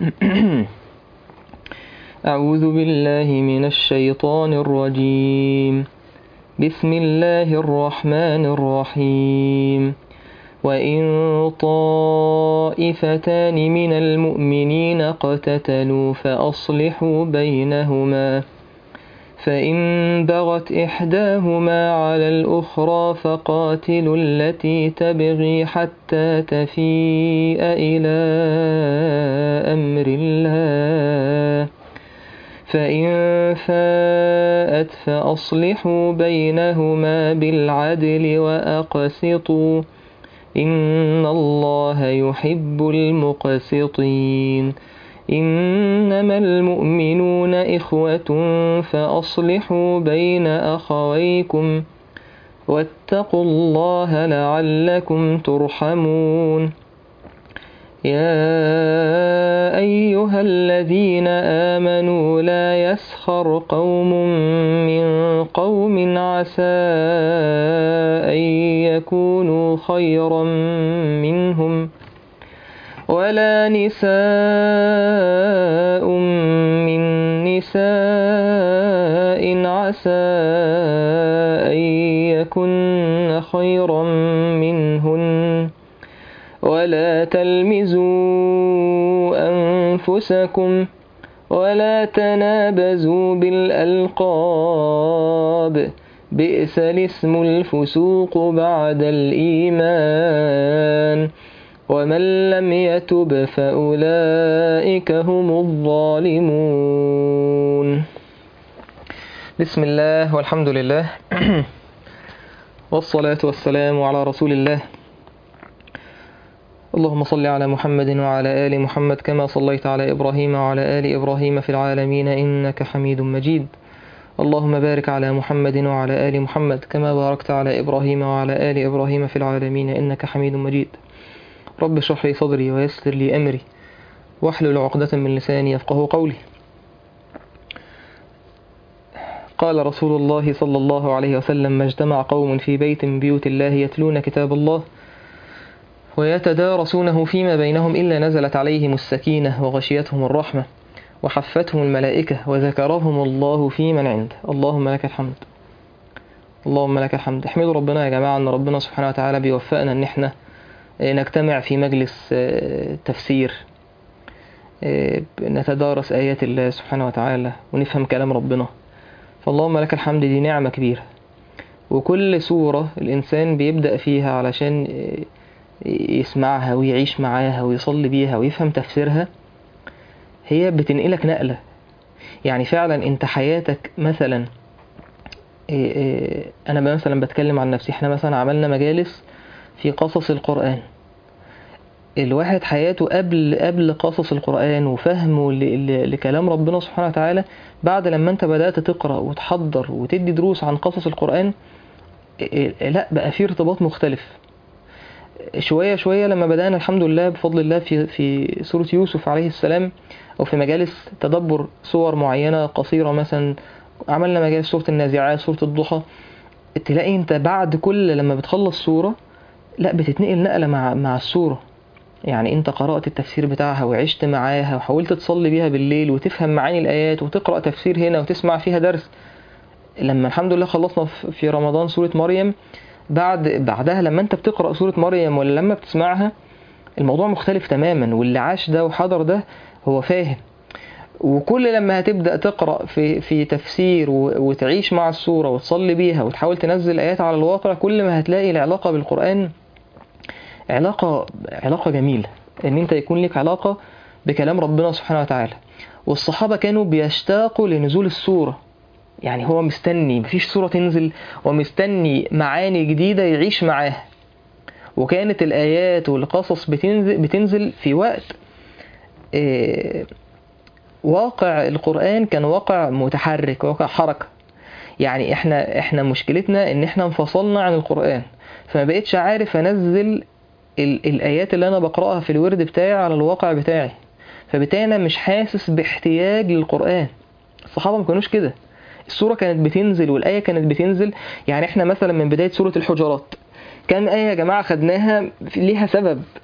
أعوذ بالله من الشيطان الرجيم بسم الله الرحمن الرحيم وإن طائفتان من المؤمنين اقتتلوا فأصلحوا بينهما فإن بغت إحداهما على الأخرى فقاتلوا التي تبغي حتى تفيء إلى أمر الله فإن فاءت فأصلحوا بينهما بالعدل وأقسطوا إن الله يحب المقسطين إنما المؤمنون إخوة فأصلحوا بين أخويكم واتقوا الله لعلكم ترحمون يا أيها الذين آمنوا لا يسخر قوم من قوم عسى أن يكونوا خيرا منهم ولا نساء من نساء عسى أن يكن خيرا منهن ولا تلمزوا أنفسكم ولا تنابزوا بالألقاب بئس الاسم الفسوق بعد الإيمان ومن لم يتب فأولئك هم الظالمون بسم الله والحمد لله والصلاة والسلام على رسول الله اللهم صل على محمد وعلى آل محمد كما صليت على إبراهيم وعلى آل إبراهيم في العالمين إنك حميد مجيد اللهم بارك على محمد وعلى آل محمد كما باركت على إبراهيم وعلى آل إبراهيم في العالمين إنك حميد مجيد رب اشرح لي صدري ويسر لي أمري واحلل عقدة من لساني يفقه قولي قال رسول الله صلى الله عليه وسلم ما اجتمع قوم في بيت من بيوت الله يتلون كتاب الله ويتدارسونه فيما بينهم إلا نزلت عليهم السكينة وغشيتهم الرحمة وحفتهم الملائكة وذكرهم الله في من عنده اللهم لك الحمد اللهم لك الحمد احمدوا ربنا يا جماعة أن ربنا سبحانه وتعالى بيوفقنا أن احنا نجتمع في مجلس تفسير نتدارس آيات الله سبحانه وتعالى ونفهم كلام ربنا فاللهم لك الحمد دي نعمة كبيرة وكل سورة الإنسان بيبدأ فيها علشان يسمعها ويعيش معاها ويصلي بيها ويفهم تفسيرها هي بتنقلك نقلة يعني فعلا انت حياتك مثلا انا مثلا بتكلم عن نفسي احنا مثلا عملنا مجالس في قصص القرآن الواحد حياته قبل قبل قصص القرآن وفهمه لكلام ربنا سبحانه وتعالى بعد لما انت بدأت تقرأ وتحضر وتدي دروس عن قصص القرآن لا بقى في ارتباط مختلف شوية شوية لما بدأنا الحمد لله بفضل الله في في سورة يوسف عليه السلام أو في مجالس تدبر صور معينة قصيرة مثلا عملنا مجالس سورة النازعات سورة الضحى تلاقي أنت بعد كل لما بتخلص سورة لا بتتنقل نقلة مع مع السورة يعني أنت قرأت التفسير بتاعها وعشت معاها وحاولت تصلي بيها بالليل وتفهم معاني الآيات وتقرأ تفسير هنا وتسمع فيها درس لما الحمد لله خلصنا في رمضان سورة مريم بعد بعدها لما انت بتقرا سوره مريم ولا لما بتسمعها الموضوع مختلف تماما واللي عاش ده وحضر ده هو فاهم وكل لما هتبدا تقرا في في تفسير وتعيش مع السوره وتصلي بيها وتحاول تنزل ايات على الواقع كل ما هتلاقي العلاقه بالقران علاقه علاقه جميله ان انت يكون لك علاقه بكلام ربنا سبحانه وتعالى والصحابه كانوا بيشتاقوا لنزول السوره يعني هو مستني مفيش صورة تنزل ومستني معاني جديدة يعيش معاها وكانت الآيات والقصص بتنزل, بتنزل في وقت آه واقع القرآن كان واقع متحرك واقع حركة يعني احنا احنا مشكلتنا ان احنا انفصلنا عن القرآن فما بقتش عارف انزل ال الآيات اللي انا بقرأها في الورد بتاعي على الواقع بتاعي فبالتالي انا مش حاسس باحتياج للقرآن الصحابة ما كانوش كده السورة كانت بتنزل والآية كانت بتنزل يعني احنا مثلا من بداية سورة الحجرات كام آية يا جماعة خدناها ليها سبب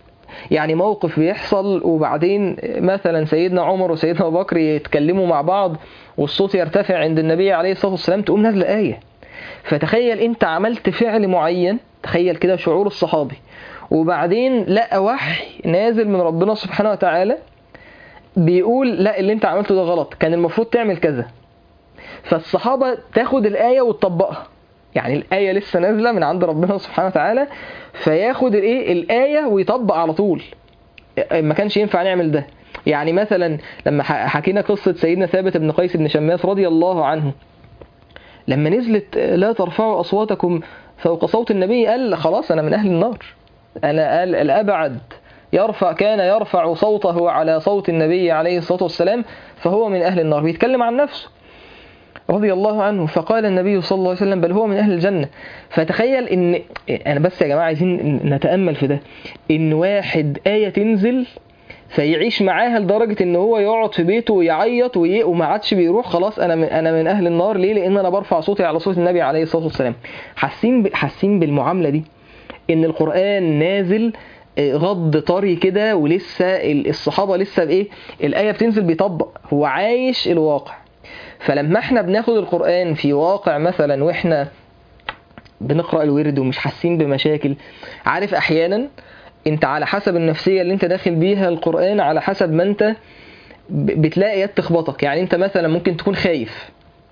يعني موقف بيحصل وبعدين مثلا سيدنا عمر وسيدنا ابو بكر يتكلموا مع بعض والصوت يرتفع عند النبي عليه الصلاه والسلام تقوم نازله ايه فتخيل انت عملت فعل معين تخيل كده شعور الصحابي وبعدين لقى وحي نازل من ربنا سبحانه وتعالى بيقول لا اللي انت عملته ده غلط كان المفروض تعمل كذا فالصحابة تاخد الآية وتطبقها يعني الآية لسه نازلة من عند ربنا سبحانه وتعالى فياخد الايه الآية ويطبق على طول ما كانش ينفع نعمل ده يعني مثلا لما حكينا قصة سيدنا ثابت بن قيس بن شماس رضي الله عنه لما نزلت لا ترفعوا أصواتكم فوق صوت النبي قال خلاص أنا من أهل النار أنا قال الأبعد يرفع كان يرفع صوته على صوت النبي عليه الصلاة والسلام فهو من أهل النار بيتكلم عن نفسه رضي الله عنه فقال النبي صلى الله عليه وسلم بل هو من أهل الجنة فتخيل إن أنا بس يا جماعة عايزين نتأمل في ده إن واحد آية تنزل فيعيش معاها لدرجة إن هو يقعد في بيته ويعيط وما عادش بيروح خلاص أنا من أنا من أهل النار ليه؟ لأن أنا برفع صوتي على صوت النبي عليه الصلاة والسلام حاسين حاسين بالمعاملة دي إن القرآن نازل غض طري كده ولسه الصحابة لسه بإيه الآية بتنزل بيطبق هو عايش الواقع فلما احنا بناخد القرآن في واقع مثلا واحنا بنقرأ الورد ومش حاسين بمشاكل عارف احيانا انت على حسب النفسية اللي انت داخل بيها القرآن على حسب ما انت بتلاقي يد تخبطك يعني انت مثلا ممكن تكون خايف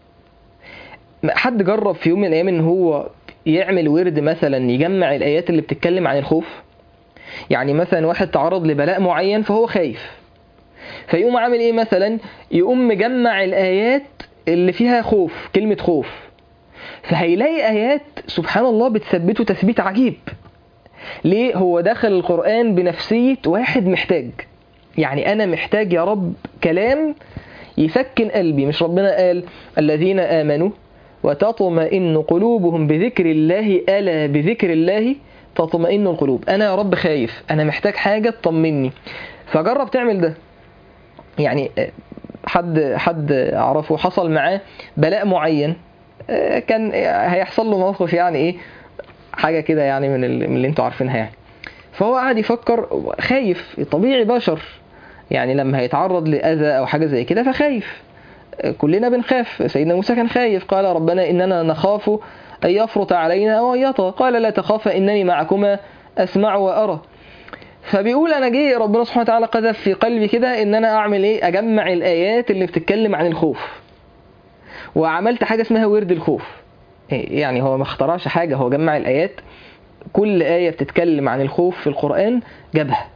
حد جرب في يوم من الايام ان هو يعمل ورد مثلا يجمع الايات اللي بتتكلم عن الخوف يعني مثلا واحد تعرض لبلاء معين فهو خايف فيقوم عامل ايه مثلا يقوم مجمع الايات اللي فيها خوف كلمة خوف فهيلاقي ايات سبحان الله بتثبته تثبيت عجيب ليه هو دخل القرآن بنفسية واحد محتاج يعني انا محتاج يا رب كلام يسكن قلبي مش ربنا قال الذين آمنوا وتطمئن قلوبهم بذكر الله ألا بذكر الله تطمئن القلوب أنا يا رب خايف أنا محتاج حاجة تطمني فجرب تعمل ده يعني حد حد اعرفه حصل معاه بلاء معين كان هيحصل له موقف يعني ايه حاجه كده يعني من اللي انتوا عارفينها يعني فهو قاعد يفكر خايف طبيعي بشر يعني لما هيتعرض لاذى او حاجه زي كده فخايف كلنا بنخاف سيدنا موسى كان خايف قال ربنا اننا نخاف ان يفرط علينا او ان يطغى قال لا تخافا انني معكما اسمع وارى فبيقول انا جه ربنا سبحانه وتعالى قذف في قلبي كده ان انا اعمل ايه اجمع الايات اللي بتتكلم عن الخوف وعملت حاجه اسمها ورد الخوف يعني هو ما اخترعش حاجه هو جمع الايات كل ايه بتتكلم عن الخوف في القران جابها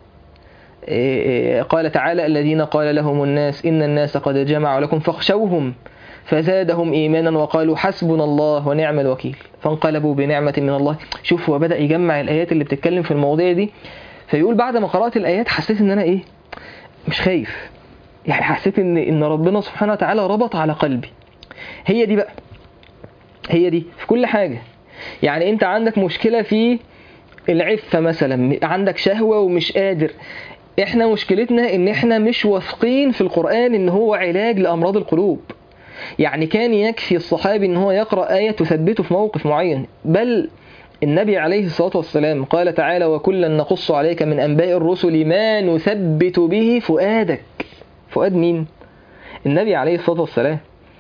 قال تعالى الذين قال لهم الناس ان الناس قد جمعوا لكم فاخشوهم فزادهم ايمانا وقالوا حسبنا الله ونعم الوكيل فانقلبوا بنعمه من الله شوف هو بدا يجمع الايات اللي بتتكلم في المواضيع دي فيقول بعد ما قرأت الآيات حسيت إن أنا إيه مش خايف يعني حسيت إن إن ربنا سبحانه وتعالى ربط على قلبي هي دي بقى هي دي في كل حاجة يعني أنت عندك مشكلة في العفة مثلا عندك شهوة ومش قادر احنا مشكلتنا ان احنا مش واثقين في القرآن ان هو علاج لأمراض القلوب يعني كان يكفي الصحابي ان هو يقرأ آية تثبته في موقف معين بل النبي عليه الصلاة والسلام قال تعالى وكلا نقص عليك من أنباء الرسل ما نثبت به فؤادك فؤاد مين؟ النبي عليه الصلاة والسلام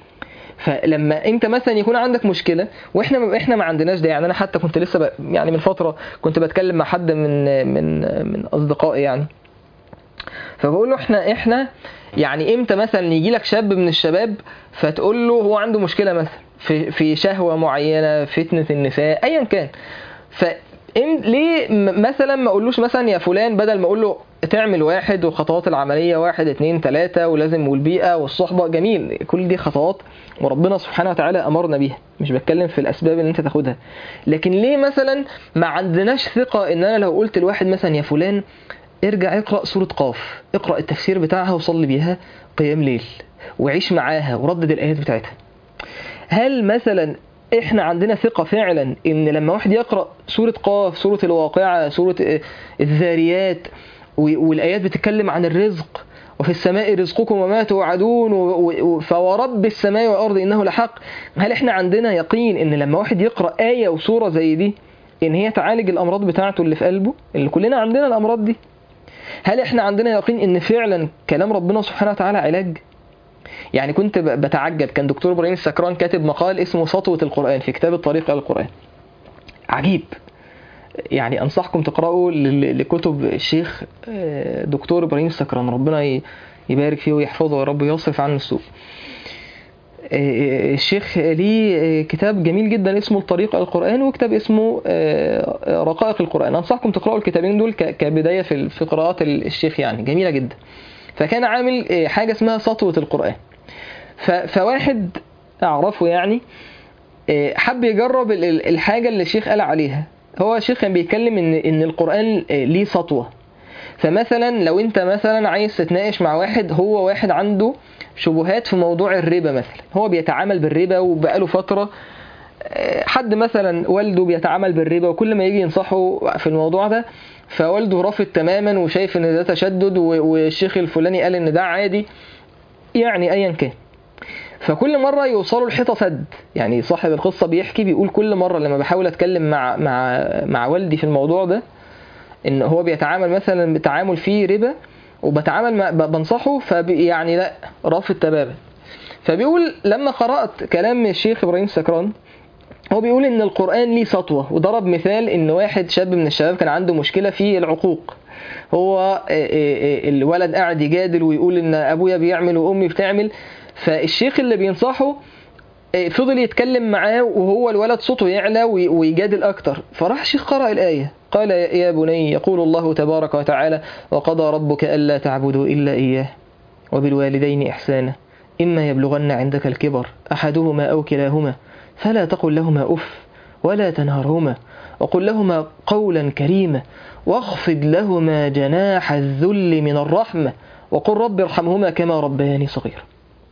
فلما انت مثلا يكون عندك مشكله واحنا احنا ما عندناش ده يعني انا حتى كنت لسه ب... يعني من فتره كنت بتكلم مع حد من من من اصدقائي يعني فبقول له احنا احنا يعني امتى مثلا يجي لك شاب من الشباب فتقول له هو عنده مشكله مثلا في في شهوه معينه فتنه النساء ايا كان ف ليه مثلا ما اقولوش مثلا يا فلان بدل ما اقول له تعمل واحد وخطوات العمليه واحد اتنين تلاته ولازم والبيئه والصحبه جميل كل دي خطوات وربنا سبحانه وتعالى امرنا بيها مش بتكلم في الاسباب اللي انت تاخدها لكن ليه مثلا ما عندناش ثقه ان انا لو قلت لواحد مثلا يا فلان ارجع اقرا سوره قاف اقرا التفسير بتاعها وصلي بيها قيام ليل وعيش معاها وردد الايات بتاعتها هل مثلا احنا عندنا ثقة فعلا ان لما واحد يقرأ سورة قاف سورة الواقعة سورة الذاريات والايات بتتكلم عن الرزق وفي السماء رزقكم وما توعدون فورب السماء والارض انه لحق هل احنا عندنا يقين ان لما واحد يقرأ آية وسورة زي دي ان هي تعالج الامراض بتاعته اللي في قلبه اللي كلنا عندنا الامراض دي هل احنا عندنا يقين ان فعلا كلام ربنا سبحانه وتعالى علاج يعني كنت ب- بتعجب كان دكتور ابراهيم السكران كاتب مقال اسمه سطوة القرآن في كتاب الطريق إلى القرآن عجيب يعني انصحكم تقرأوا ل- لكتب الشيخ آه، دكتور ابراهيم السكران ربنا ي- يبارك فيه ويحفظه يا رب يصرف عنه السوء آه، الشيخ ليه آه، كتاب جميل جدا اسمه الطريق إلى القرآن وكتاب اسمه آه، رقائق القرآن أنصحكم تقرأوا الكتابين دول ك- كبداية في في قراءات الشيخ يعني جميلة جدا فكان عامل آه، حاجة اسمها سطوة القرآن ف- فواحد أعرفه يعني آه، حب يجرب ال- ال- الحاجة اللي الشيخ قال عليها هو الشيخ كان بيتكلم إن إن القرآن آه، ليه سطوة فمثلا لو انت مثلا عايز تتناقش مع واحد هو واحد عنده شبهات في موضوع الربا مثلا هو بيتعامل بالربا وبقاله فترة آه، حد مثلا والده بيتعامل بالربا وكل ما يجي ينصحه في الموضوع ده فوالده رافض تماما وشايف ان ده تشدد و- والشيخ الفلاني قال ان ده عادي يعني ايا كان فكل مرة يوصلوا الحيطة سد يعني صاحب القصة بيحكي بيقول كل مرة لما بحاول اتكلم مع مع مع والدي في الموضوع ده ان هو بيتعامل مثلا بتعامل فيه ربا وبتعامل مع ب- بنصحه فبي يعني لا رافض تماما فبيقول لما قرأت كلام الشيخ ابراهيم السكران هو بيقول ان القرآن ليه سطوة وضرب مثال ان واحد شاب من الشباب كان عنده مشكلة في العقوق هو آه، آه، آه، الولد قاعد يجادل ويقول ان ابويا بيعمل وامي بتعمل فالشيخ اللي بينصحه آه، فضل يتكلم معاه وهو الولد صوته يعلى وي- ويجادل أكتر فراح الشيخ قرأ الآية قال يا يا بني يقول الله تبارك وتعالى وقضى ربك ألا تعبدوا إلا إياه وبالوالدين إحسانا إما يبلغن عندك الكبر أحدهما أو كلاهما فلا تقل لهما أف ولا تنهرهما وقل لهما قولا كريما واخفض لهما جناح الذل من الرحمة وقل رب ارحمهما كما ربياني صغيرا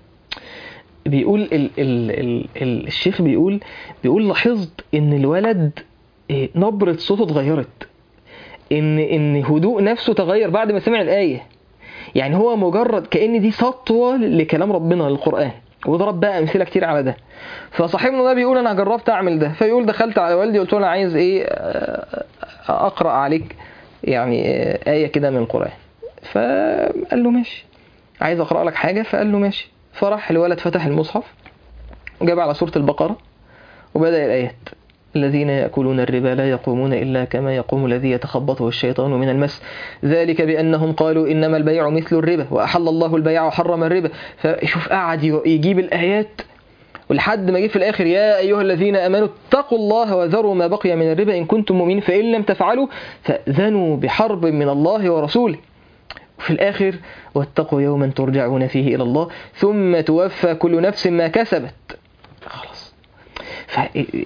بيقول ال ال ال ال الشيخ بيقول بيقول لاحظت ان الولد إيه، نبرة صوته اتغيرت ان ان هدوء نفسه تغير بعد ما سمع الآية يعني هو مجرد كأن دي سطوة لكلام ربنا للقرآن وضرب بقى امثله كتير على ده فصاحبنا ده بيقول انا جربت اعمل ده فيقول دخلت على والدي قلت له انا عايز ايه آه، اقرا عليك يعني آه، ايه كده من القران فقال له ماشي عايز اقرا لك حاجه فقال له ماشي فراح الولد فتح المصحف وجاب على سوره البقره وبدا الايات الذين يأكلون الربا لا يقومون إلا كما يقوم الذي يتخبطه الشيطان من المس ذلك بأنهم قالوا إنما البيع مثل الربا وأحل الله البيع وحرم الربا فشوف قعد يجيب الآيات ولحد ما جه في الآخر يا أيها الذين آمنوا اتقوا الله وذروا ما بقي من الربا إن كنتم مؤمنين فإن لم تفعلوا فأذنوا بحرب من الله ورسوله وفي الآخر واتقوا يوما ترجعون فيه إلى الله ثم توفى كل نفس ما كسبت خلاص ف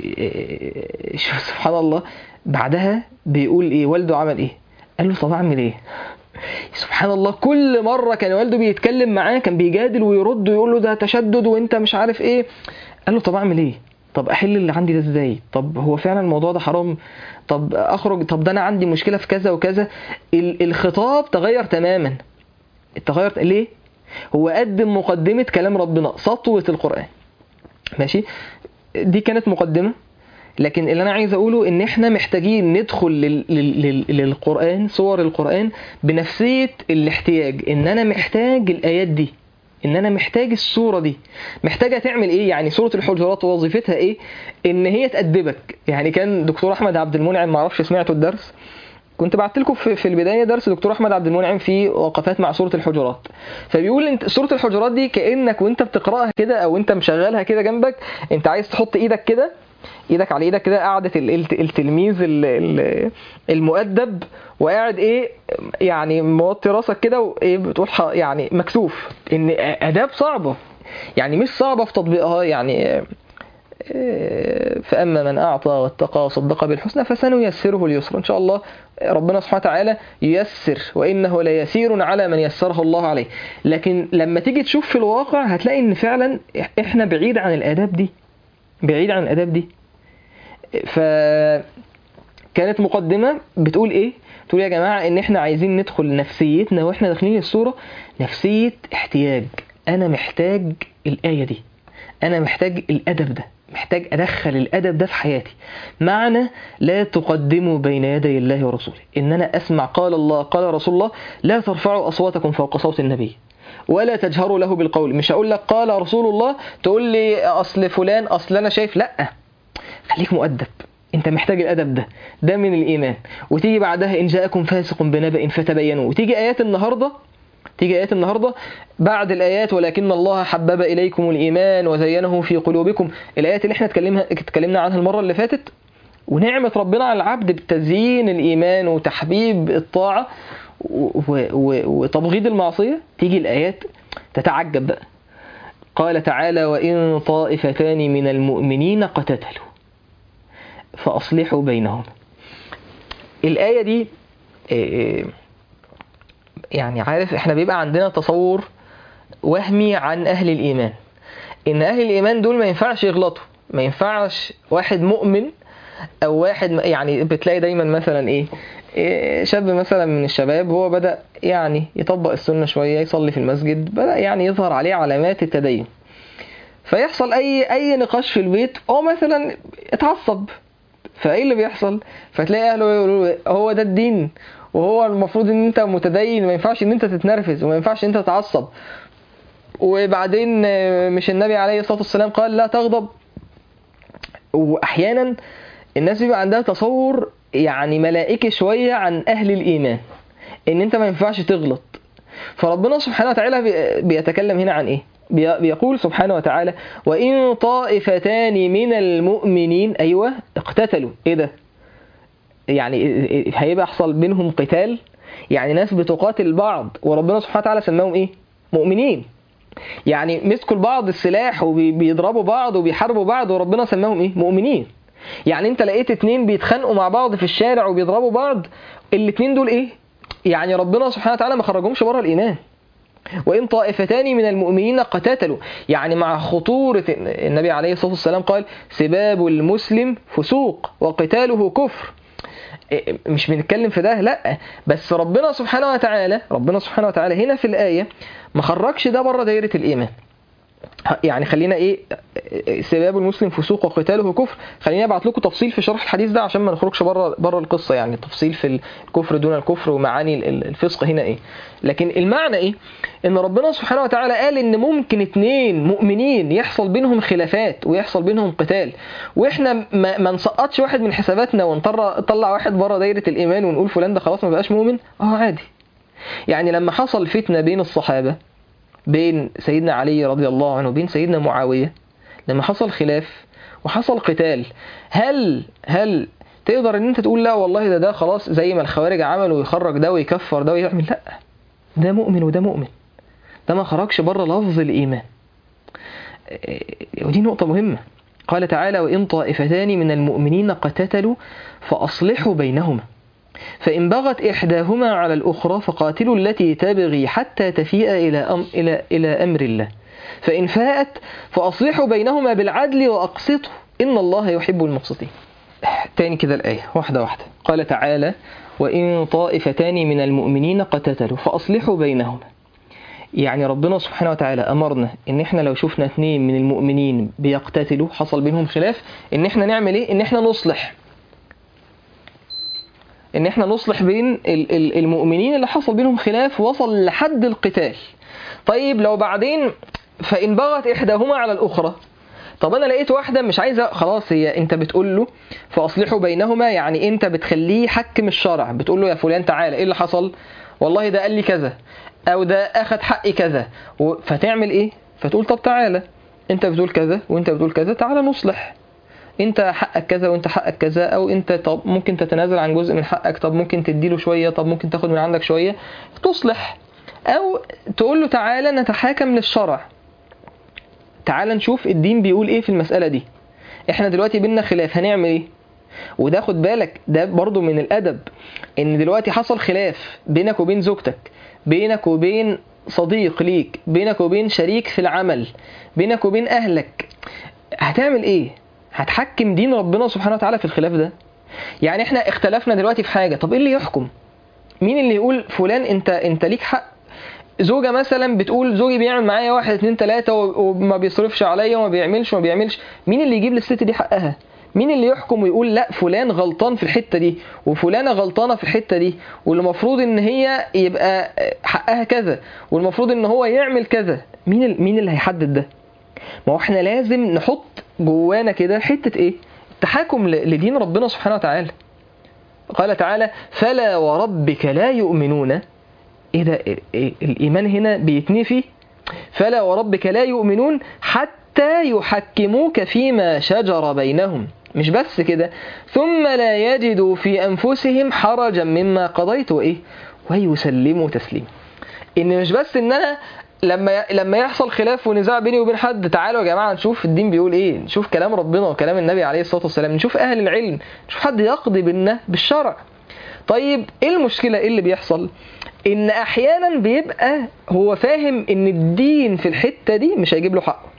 شوف سبحان الله بعدها بيقول ايه والده عمل ايه قال له طب اعمل ايه سبحان الله كل مرة كان والده بيتكلم معاه كان بيجادل ويرد ويقول له ده تشدد وانت مش عارف ايه قال له طب اعمل ايه طب احل اللي عندي ده ازاي طب هو فعلا الموضوع ده حرام طب اخرج طب ده انا عندي مشكلة في كذا وكذا ال- الخطاب تغير تماما تغير ليه هو قدم مقدمة كلام ربنا سطوة القرآن ماشي دي كانت مقدمة لكن اللي انا عايز اقوله ان احنا محتاجين ندخل لل... لل... لل... للقرآن صور القرآن بنفسية الاحتياج ان انا محتاج الايات دي ان انا محتاج الصورة دي محتاجة تعمل ايه يعني سورة الحجرات وظيفتها ايه ان هي تأدبك يعني كان دكتور احمد عبد المنعم معرفش سمعتوا الدرس كنت بعت لكم في, في البدايه درس دكتور احمد عبد المنعم في وقفات مع سوره الحجرات فبيقول انت سوره الحجرات دي كانك وانت بتقراها كده او انت مشغلها كده جنبك انت عايز تحط ايدك كده ايدك على ايدك كده قاعده ال- الت- التلميذ ال- ال- المؤدب وقاعد ايه يعني موطي راسك كده وايه بتقول ح- يعني مكسوف ان اداب صعبه يعني مش صعبه في تطبيقها يعني فأما من أعطى واتقى وصدق بالحسنى فسنيسره اليسر إن شاء الله ربنا سبحانه وتعالى ييسر وإنه ليسير على من يسره الله عليه لكن لما تيجي تشوف في الواقع هتلاقي إن فعلا إحنا بعيد عن الآداب دي بعيد عن الآداب دي فكانت مقدمة بتقول إيه؟ تقول يا جماعة إن إحنا عايزين ندخل نفسيتنا وإحنا داخلين الصورة نفسية احتياج أنا محتاج الآية دي أنا محتاج الأدب ده محتاج ادخل الادب ده في حياتي معنى لا تقدموا بين يدي الله ورسوله ان انا اسمع قال الله قال رسول الله لا ترفعوا اصواتكم فوق صوت النبي ولا تجهروا له بالقول مش هقول لك قال رسول الله تقول لي اصل فلان اصل انا شايف لا خليك مؤدب انت محتاج الادب ده ده من الايمان وتيجي بعدها ان جاءكم فاسق بنبأ فتبينوا وتيجي ايات النهارده تيجي ايات النهارده بعد الايات ولكن الله حبب اليكم الايمان وزينه في قلوبكم الايات اللي احنا اتكلمنا اتكلمنا عنها المره اللي فاتت ونعمه ربنا على العبد بتزيين الايمان وتحبيب الطاعه وتبغيض المعصيه تيجي الايات تتعجب بقى قال تعالى وان طائفتان من المؤمنين قتتلوا فاصلحوا بينهم الايه دي يعني عارف احنا بيبقى عندنا تصور وهمي عن اهل الايمان ان اهل الايمان دول ما ينفعش يغلطوا ما ينفعش واحد مؤمن او واحد يعني بتلاقي دايما مثلا ايه, إيه شاب مثلا من الشباب هو بدا يعني يطبق السنه شويه يصلي في المسجد بدا يعني يظهر عليه علامات التدين فيحصل اي اي نقاش في البيت هو مثلا اتعصب فايه اللي بيحصل فتلاقي اهله يقولوا هو ده الدين وهو المفروض ان انت متدين ما ينفعش ان انت تتنرفز وما ينفعش ان انت تتعصب وبعدين مش النبي عليه الصلاه والسلام قال لا تغضب واحيانا الناس بيبقى عندها تصور يعني ملائكي شويه عن اهل الايمان ان انت ما ينفعش تغلط فربنا سبحانه وتعالى بيتكلم هنا عن ايه بيقول سبحانه وتعالى وان طائفتان من المؤمنين ايوه اقتتلوا ايه ده يعني هيبقى يحصل بينهم قتال يعني ناس بتقاتل بعض وربنا سبحانه وتعالى سماهم ايه مؤمنين يعني مسكوا لبعض السلاح وبيضربوا بعض وبيحاربوا بعض وربنا سماهم ايه مؤمنين يعني انت لقيت اتنين بيتخانقوا مع بعض في الشارع وبيضربوا بعض الاتنين دول ايه يعني ربنا سبحانه وتعالى ما خرجهمش بره الايمان وإن طائفتان من المؤمنين قتتلوا يعني مع خطورة النبي عليه الصلاة والسلام قال سباب المسلم فسوق وقتاله كفر مش بنتكلم في ده لا بس ربنا سبحانه وتعالى ربنا سبحانه وتعالى هنا في الآية ما خرجش ده بره دايرة الإيمان يعني خلينا ايه سباب المسلم فسوق وقتاله كفر خليني ابعت لكم تفصيل في شرح الحديث ده عشان ما نخرجش بره بره القصه يعني تفصيل في الكفر دون الكفر ومعاني الفسق هنا ايه لكن المعنى ايه ان ربنا سبحانه وتعالى قال ان ممكن اتنين مؤمنين يحصل بينهم خلافات ويحصل بينهم قتال واحنا ما, ما نسقطش واحد من حساباتنا ونطلع واحد بره دايره الايمان ونقول فلان ده خلاص ما بقاش مؤمن اه عادي يعني لما حصل فتنه بين الصحابه بين سيدنا علي رضي الله عنه وبين سيدنا معاوية لما حصل خلاف وحصل قتال هل هل تقدر ان انت تقول لا والله ده ده خلاص زي ما الخوارج عملوا ويخرج ده ويكفر ده ويعمل لا ده مؤمن وده مؤمن ده ما خرجش بره لفظ الايمان ودي نقطة مهمة قال تعالى وإن طائفتان من المؤمنين قتتلوا فأصلحوا بينهما فإن بغت إحداهما على الأخرى فقاتلوا التي تبغي حتى تفيء إلى أم إلى إلى أمر الله فإن فاءت فأصلحوا بينهما بالعدل وأقسطوا إن الله يحب المقسطين تاني كده الآية واحدة واحدة قال تعالى وإن طائفتان من المؤمنين قتتلوا فأصلحوا بينهما يعني ربنا سبحانه وتعالى أمرنا إن إحنا لو شفنا اثنين من المؤمنين بيقتتلوا حصل بينهم خلاف إن إحنا نعمل إيه؟ إن إحنا نصلح ان احنا نصلح بين المؤمنين اللي حصل بينهم خلاف وصل لحد القتال طيب لو بعدين فان بغت احداهما على الاخرى طب انا لقيت واحده مش عايزه خلاص هي انت بتقول له فاصلحوا بينهما يعني انت بتخليه يحكم الشرع بتقول له يا فلان تعالى ايه اللي حصل والله ده قال لي كذا او ده اخد حقي كذا فتعمل ايه فتقول طب تعالى انت بتقول كذا وانت بتقول كذا تعالى نصلح انت حقك كذا وانت حقك كذا او انت طب ممكن تتنازل عن جزء من حقك طب ممكن تديله شويه طب ممكن تاخد من عندك شويه تصلح او تقول له تعالى نتحاكم للشرع تعالى نشوف الدين بيقول ايه في المساله دي احنا دلوقتي بينا خلاف هنعمل ايه وده خد بالك ده برضو من الادب ان دلوقتي حصل خلاف بينك وبين زوجتك بينك وبين صديق ليك بينك وبين شريك في العمل بينك وبين اهلك هتعمل ايه هتحكم دين ربنا سبحانه وتعالى في الخلاف ده يعني احنا اختلفنا دلوقتي في حاجه طب ايه اللي يحكم مين اللي يقول فلان انت انت ليك حق زوجة مثلا بتقول زوجي بيعمل معايا واحد اتنين تلاتة و- وما بيصرفش عليا وما بيعملش وما بيعملش مين اللي يجيب للست دي حقها مين اللي يحكم ويقول لا فلان غلطان في الحتة دي وفلانة غلطانة في الحتة دي والمفروض ان هي يبقى حقها كذا والمفروض ان هو يعمل كذا مين ال- مين اللي هيحدد ده ما هو احنا لازم نحط جوانا كده حتة ايه التحاكم ل- لدين ربنا سبحانه وتعالى قال تعالى فلا وربك لا يؤمنون ايه ده إيه- إيه الايمان هنا بيتنفي فلا وربك لا يؤمنون حتى يحكموك فيما شجر بينهم مش بس كده ثم لا يجدوا في انفسهم حرجا مما قضيت وايه ويسلموا تسليما ان مش بس ان انا لما لما يحصل خلاف ونزاع بيني وبين حد تعالوا يا جماعه نشوف الدين بيقول ايه نشوف كلام ربنا وكلام النبي عليه الصلاه والسلام نشوف اهل العلم نشوف حد يقضي بينا بالشرع طيب ايه المشكله ايه اللي بيحصل ان احيانا بيبقى هو فاهم ان الدين في الحته دي مش هيجيب له حقه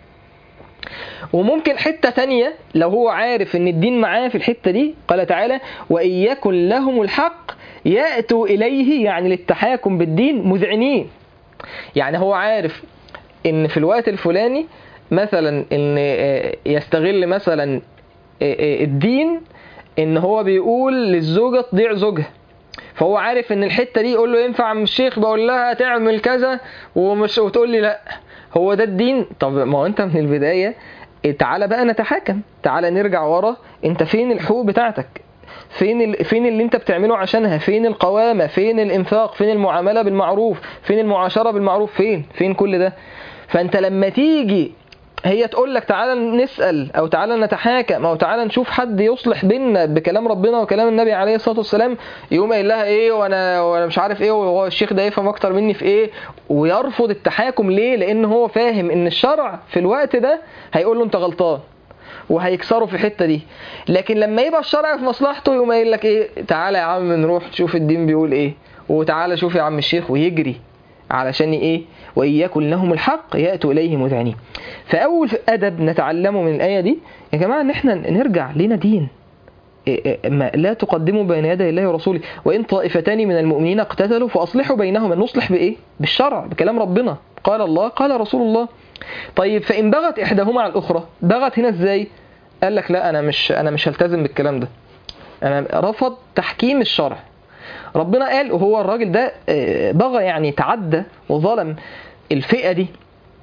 وممكن حتة تانية لو هو عارف ان الدين معاه في الحتة دي قال تعالى وإن يكن لهم الحق يأتوا إليه يعني للتحاكم بالدين مذعنين يعني هو عارف ان في الوقت الفلاني مثلا ان آه، يستغل مثلا آه، آه، الدين ان هو بيقول للزوجة تضيع زوجها فهو عارف ان الحته دي يقول له ينفع عم الشيخ بقول لها تعمل كذا ومش وتقول لي لا هو ده الدين طب ما هو انت من البدايه إيه، تعالى بقى نتحاكم تعالى نرجع ورا انت فين الحقوق بتاعتك فين ال... فين اللي انت بتعمله عشانها فين القوامه فين الانفاق فين المعامله بالمعروف فين المعاشره بالمعروف فين فين كل ده فانت لما تيجي هي تقول لك تعالى نسأل أو تعالى نتحاكم أو تعالى نشوف حد يصلح بينا بكلام ربنا وكلام النبي عليه الصلاة والسلام يقوم قايل لها إيه وأنا وأنا مش عارف إيه وهو الشيخ ده يفهم أكتر مني في إيه ويرفض التحاكم ليه؟ لأن هو فاهم إن الشرع في الوقت ده هيقول له أنت غلطان وهيكسروا في الحته دي لكن لما يبقى الشرع في مصلحته يقوم قايل لك ايه تعالى يا عم نروح نشوف الدين بيقول ايه وتعالى شوف يا عم الشيخ ويجري علشان ايه وإن يكن لهم الحق يأتوا إليه مذعنين فأول أدب نتعلمه من الآية دي يا جماعة إن إحنا نرجع لنا دين إيه إيه ما لا تقدموا بين يدي الله ورسوله وإن طائفتان من المؤمنين اقتتلوا فأصلحوا بينهما نصلح بإيه؟ بالشرع بكلام ربنا قال الله قال رسول الله طيب فإن بغت إحداهما على الأخرى بغت هنا إزاي؟ قال لك لا أنا مش أنا مش هلتزم بالكلام ده أنا رفض تحكيم الشرع ربنا قال وهو الراجل ده آه، بغى يعني تعدى وظلم الفئة دي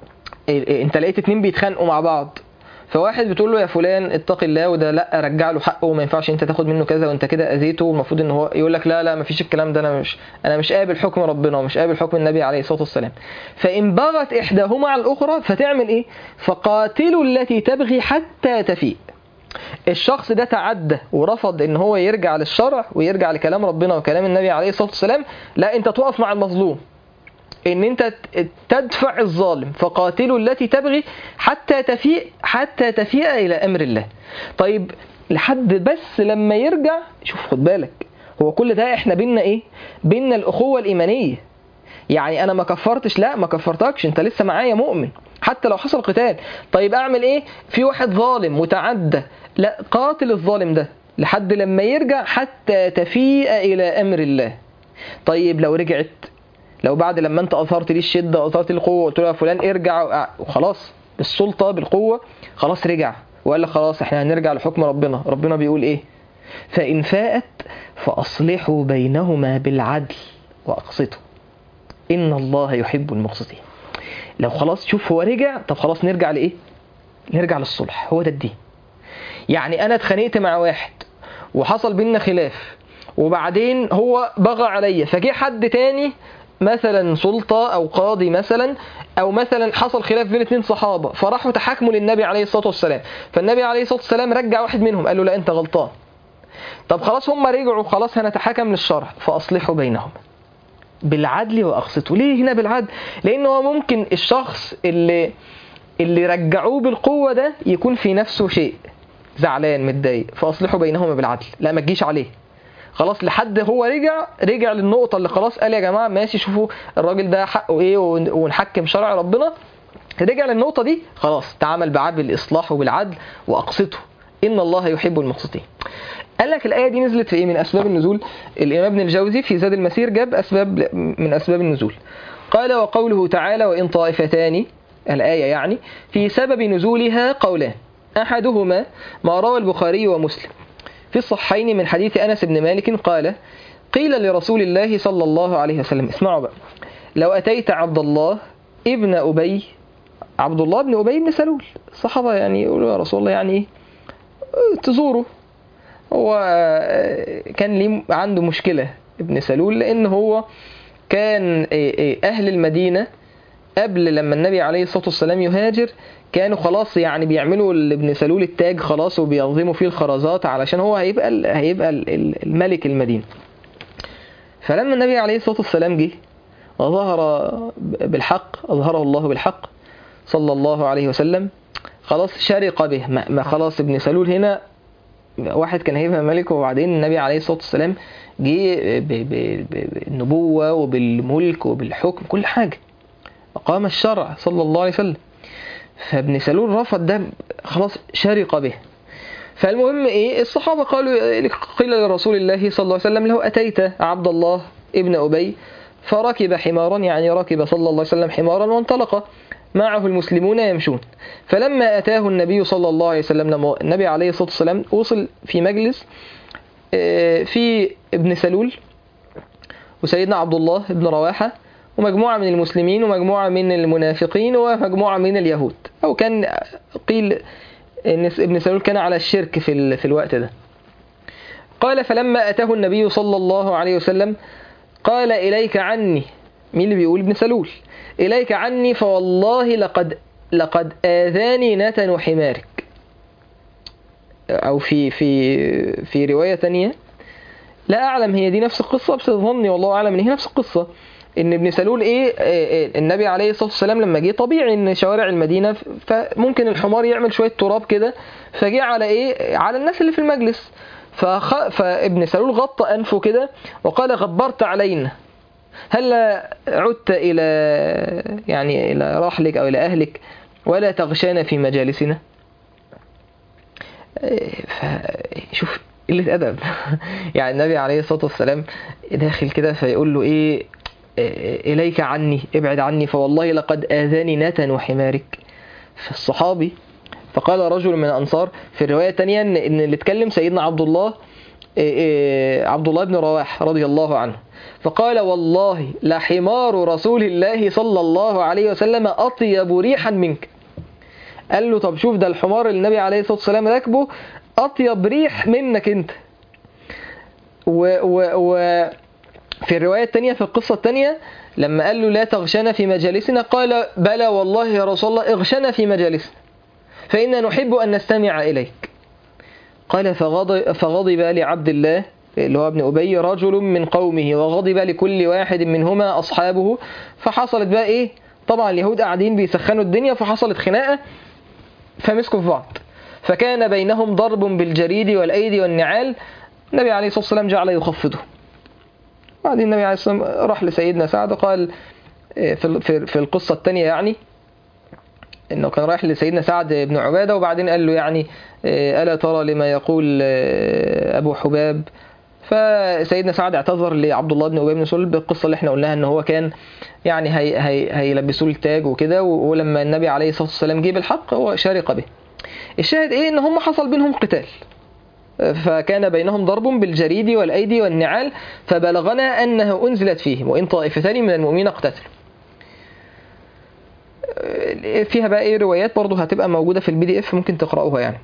آه، انت لقيت اتنين بيتخانقوا مع بعض فواحد بتقول له يا فلان اتق الله وده لا رجع له حقه وما ينفعش انت تاخد منه كذا وانت كده اذيته والمفروض ان هو يقول لك لا لا مفيش الكلام ده انا مش انا مش قابل حكم ربنا ومش قابل حكم النبي عليه الصلاه والسلام فان بغت احداهما على الاخرى فتعمل ايه فقاتلوا التي تبغي حتى تفيء الشخص ده تعدى ورفض ان هو يرجع للشرع ويرجع لكلام ربنا وكلام النبي عليه الصلاه والسلام لا انت تقف مع المظلوم ان انت تدفع الظالم فقاتلوا التي تبغي حتى تفيء حتى تفيء الى امر الله طيب لحد بس لما يرجع شوف خد بالك هو كل ده احنا بينا ايه بينا الاخوه الايمانيه يعني انا ما كفرتش لا ما كفرتكش انت لسه معايا مؤمن حتى لو حصل قتال طيب اعمل ايه في واحد ظالم متعدى لا قاتل الظالم ده لحد لما يرجع حتى تفيء الى امر الله طيب لو رجعت لو بعد لما انت اظهرت لي الشده اظهرت لي القوه قلت له يا فلان ارجع وخلاص بالسلطه بالقوه خلاص رجع وقال لك خلاص احنا هنرجع لحكم ربنا ربنا بيقول ايه فان فاءت فاصلحوا بينهما بالعدل واقسطوا ان الله يحب المقسطين لو خلاص شوف هو رجع طب خلاص نرجع لايه نرجع للصلح هو ده الدين يعني انا اتخانقت مع واحد وحصل بينا خلاف وبعدين هو بغى عليا فجه حد تاني مثلا سلطة أو قاضي مثلا أو مثلا حصل خلاف بين اتنين صحابة فراحوا تحاكموا للنبي عليه الصلاة والسلام فالنبي عليه الصلاة والسلام رجع واحد منهم قال له لا أنت غلطان طب خلاص هم رجعوا خلاص هنتحاكم للشرع فأصلحوا بينهم بالعدل وأقسطوا ليه هنا بالعدل لأن هو ممكن الشخص اللي اللي رجعوه بالقوة ده يكون في نفسه شيء زعلان متضايق فأصلحوا بينهما بالعدل لا ما تجيش عليه خلاص لحد هو رجع رجع للنقطة اللي خلاص قال يا جماعة ماشي شوفوا الراجل ده حقه ايه ونحكم شرع ربنا رجع للنقطة دي خلاص تعامل بعدل الإصلاح وبالعدل وأقسطه إن الله يحب المقسطين قال لك الآية دي نزلت في إيه من أسباب النزول الإمام ابن الجوزي في زاد المسير جاب أسباب من أسباب النزول قال وقوله تعالى وإن طائفتان الآية يعني في سبب نزولها قولان أحدهما ما روى البخاري ومسلم في الصحيحين من حديث أنس بن مالك قال قيل لرسول الله صلى الله عليه وسلم اسمعوا بقى لو أتيت عبد الله ابن أبي عبد الله بن أبي بن سلول الصحابة يعني يقولوا يا رسول الله يعني إيه تزوره هو كان ليه عنده مشكلة ابن سلول لأن هو كان أهل المدينة قبل لما النبي عليه الصلاة والسلام يهاجر كانوا خلاص يعني بيعملوا لابن سلول التاج خلاص وبينظموا فيه الخرزات علشان هو هيبقى ال هيبقى ال الملك المدينة فلما النبي عليه الصلاة والسلام جه وظهر بالحق أظهره الله بالحق صلى الله عليه وسلم خلاص شرق به ما خلاص ابن سلول هنا واحد كان هيبقى ملك وبعدين النبي عليه الصلاة والسلام جه بالنبوة وبالملك وبالحكم كل حاجة أقام الشرع صلى الله عليه وسلم فابن سلول رفض ده خلاص شرق به فالمهم ايه الصحابة قالوا قيل لرسول الله صلى الله عليه وسلم لو أتيت عبد الله ابن أبي فركب حمارا يعني ركب صلى الله عليه وسلم حمارا وانطلق معه المسلمون يمشون فلما أتاه النبي صلى الله عليه وسلم لما النبي عليه الصلاة والسلام وصل في مجلس في ابن سلول وسيدنا عبد الله بن رواحة ومجموعة من المسلمين ومجموعة من المنافقين ومجموعة من اليهود أو كان قيل إن ابن سلول كان على الشرك في, في الوقت ده قال فلما أتاه النبي صلى الله عليه وسلم قال إليك عني مين اللي بيقول ابن سلول إليك عني فوالله لقد لقد آذاني نتن حمارك أو في في في رواية تانية لا أعلم هي دي نفس القصة بس ظني والله أعلم إن هي نفس القصة ان ابن سلول ايه النبي عليه الصلاه والسلام لما جه طبيعي ان شوارع المدينه فممكن الحمار يعمل شويه تراب كده فجه على ايه على الناس اللي في المجلس فخ... فابن سلول غطى انفه كده وقال غبرت علينا هل عدت الى يعني الى رحلك او الى اهلك ولا تغشانا في مجالسنا فشوف قله ادب يعني النبي عليه الصلاه والسلام داخل كده فيقول له ايه إليك عني ابعد عني فوالله لقد آذاني نتن وحمارك فالصحابي فقال رجل من الأنصار في الرواية الثانية إن اللي اتكلم سيدنا عبد الله عبد الله بن رواح رضي الله عنه فقال والله لحمار رسول الله صلى الله عليه وسلم أطيب ريحا منك قال له طب شوف ده الحمار اللي النبي عليه الصلاة والسلام راكبه أطيب ريح منك أنت و, و, و في الرواية الثانية في القصة الثانية لما قال له لا تغشنا في مجالسنا قال بلى والله يا رسول الله اغشنا في مجالسنا فإنا نحب أن نستمع إليك قال فغضب, فغضب لعبد الله اللي هو ابن أبي رجل من قومه وغضب لكل واحد منهما أصحابه فحصلت بقى إيه طبعا اليهود قاعدين بيسخنوا الدنيا فحصلت خناقة فمسكوا في بعض فكان بينهم ضرب بالجريد والأيدي والنعال النبي عليه الصلاة والسلام جعل يخفضه بعدين النبي عليه الصلاة والسلام راح لسيدنا سعد قال في في القصة الثانية يعني انه كان رايح لسيدنا سعد بن عبادة وبعدين قال له يعني ألا ترى لما يقول أبو حباب فسيدنا سعد اعتذر لعبد الله بن أبي بن سلول بالقصة اللي احنا قلناها ان هو كان يعني هي هي هيلبسوه التاج وكده ولما النبي عليه الصلاة والسلام جه بالحق هو شارق به الشاهد ايه ان هم حصل بينهم قتال فكان بينهم ضرب بالجريد والأيدي والنعال فبلغنا أنه أنزلت فيهم وإن طائفتان من المؤمنين اقتتلوا فيها بقى ايه روايات برضه هتبقى موجودة في البي دي اف ممكن تقرأوها يعني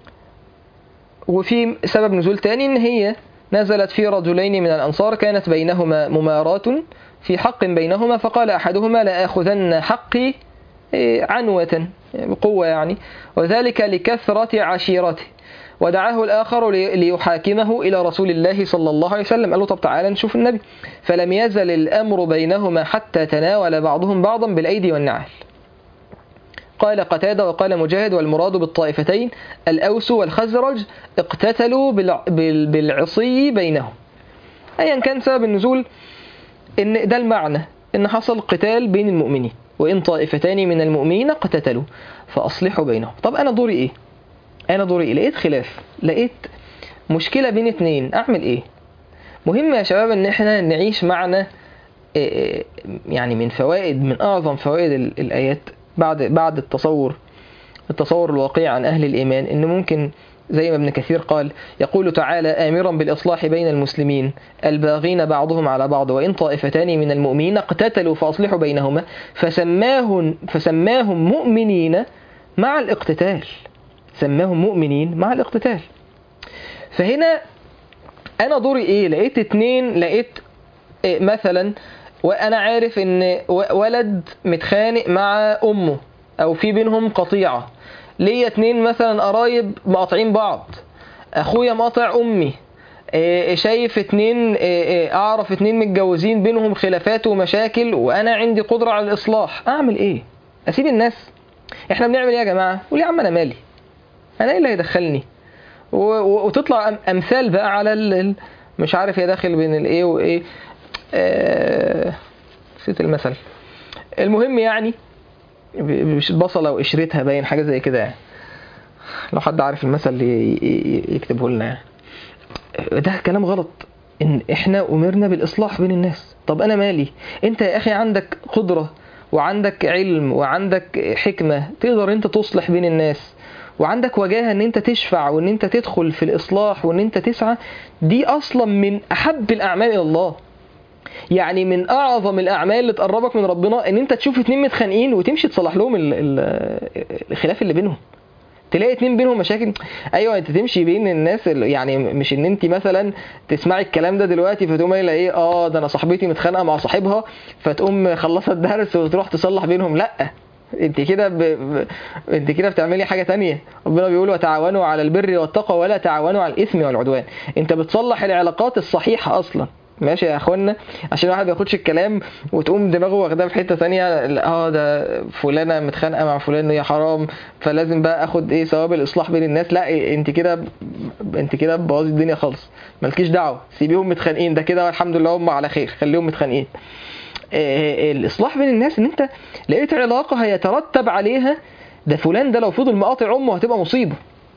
وفي سبب نزول تاني ان هي نزلت في رجلين من الأنصار كانت بينهما ممارات في حق بينهما فقال أحدهما لآخذن حقي عنوة بقوة يعني وذلك لكثرة عشيرته ودعاه الآخر ليحاكمه إلى رسول الله صلى الله عليه وسلم قال له طب تعالى نشوف النبي فلم يزل الأمر بينهما حتى تناول بعضهم بعضا بالأيدي والنعال قال قتادة وقال مجاهد والمراد بالطائفتين الأوس والخزرج اقتتلوا بالعصي بينهم أيا كان سبب النزول إن ده المعنى إن حصل قتال بين المؤمنين وإن طائفتان من المؤمنين اقتتلوا فأصلحوا بينهم طب أنا دوري إيه انا دوري ايه لقيت خلاف لقيت مشكله بين اتنين اعمل ايه مهم يا شباب ان احنا نعيش معنى آه، يعني من فوائد من اعظم فوائد ال- الايات بعد بعد التصور التصور الواقعي عن اهل الايمان ان ممكن زي ما ابن كثير قال يقول تعالى آمرا بالإصلاح بين المسلمين الباغين بعضهم على بعض وإن طائفتان من المؤمنين اقتتلوا فأصلحوا بينهما فسماهم, فسماهم مؤمنين مع الاقتتال سماهم مؤمنين مع الاقتتال فهنا أنا دوري إيه لقيت اتنين لقيت إيه مثلا وأنا عارف إن و- ولد متخانق مع أمه أو في بينهم قطيعة ليا اتنين مثلا قرايب مقاطعين بعض اخويا مقاطع امي إيه، شايف اتنين إيه، إيه، اعرف اتنين متجوزين بينهم خلافات ومشاكل وانا عندي قدرة على الاصلاح اعمل ايه اسيب الناس احنا بنعمل ايه يا جماعة قول يا عم انا مالي انا ايه اللي هيدخلني و- و- وتطلع أم- امثال بقى على ال... ال- مش عارف يا داخل بين الايه وايه آه، نسيت المثل المهم يعني ب- مش البصلة وقشرتها باين حاجة زي كده يعني لو حد عارف المثل ي- ي- يكتبه لنا يعني ده كلام غلط ان احنا امرنا بالاصلاح بين الناس طب انا مالي انت يا اخي عندك قدرة وعندك علم وعندك حكمة تقدر انت تصلح بين الناس وعندك وجاهة ان انت تشفع وان انت تدخل في الاصلاح وان انت تسعى دي اصلا من احب الاعمال الى الله يعني من اعظم الاعمال اللي تقربك من ربنا ان انت تشوف اتنين متخانقين وتمشي تصلح لهم ال- ال- الخلاف اللي بينهم تلاقي اتنين بينهم مشاكل ايوه انت تمشي بين الناس اللي يعني مش ان انت مثلا تسمعي الكلام ده دلوقتي فتقوم قايله ايه اه ده انا صاحبتي متخانقه مع صاحبها فتقوم خلصت الدرس وتروح تصلح بينهم لا انت كده ب... ب... انت كده بتعملي حاجه تانية ربنا بيقول وتعاونوا على البر والتقوى ولا تعاونوا على الاثم والعدوان انت بتصلح العلاقات الصحيحه اصلا ماشي يا اخوانا عشان الواحد ما ياخدش الكلام وتقوم دماغه واخداه في حته ثانيه اه ده فلانه متخانقه مع فلان يا حرام فلازم بقى اخد ايه ثواب الاصلاح بين الناس لا إيه انت كده انت كده بوظي الدنيا خالص مالكيش دعوه سيبيهم متخانقين ده كده والحمد لله هم على خير خليهم متخانقين آه، الاصلاح بين الناس ان انت لقيت علاقه هيترتب عليها ده فلان ده لو فضل مقاطع امه هتبقى مصيبه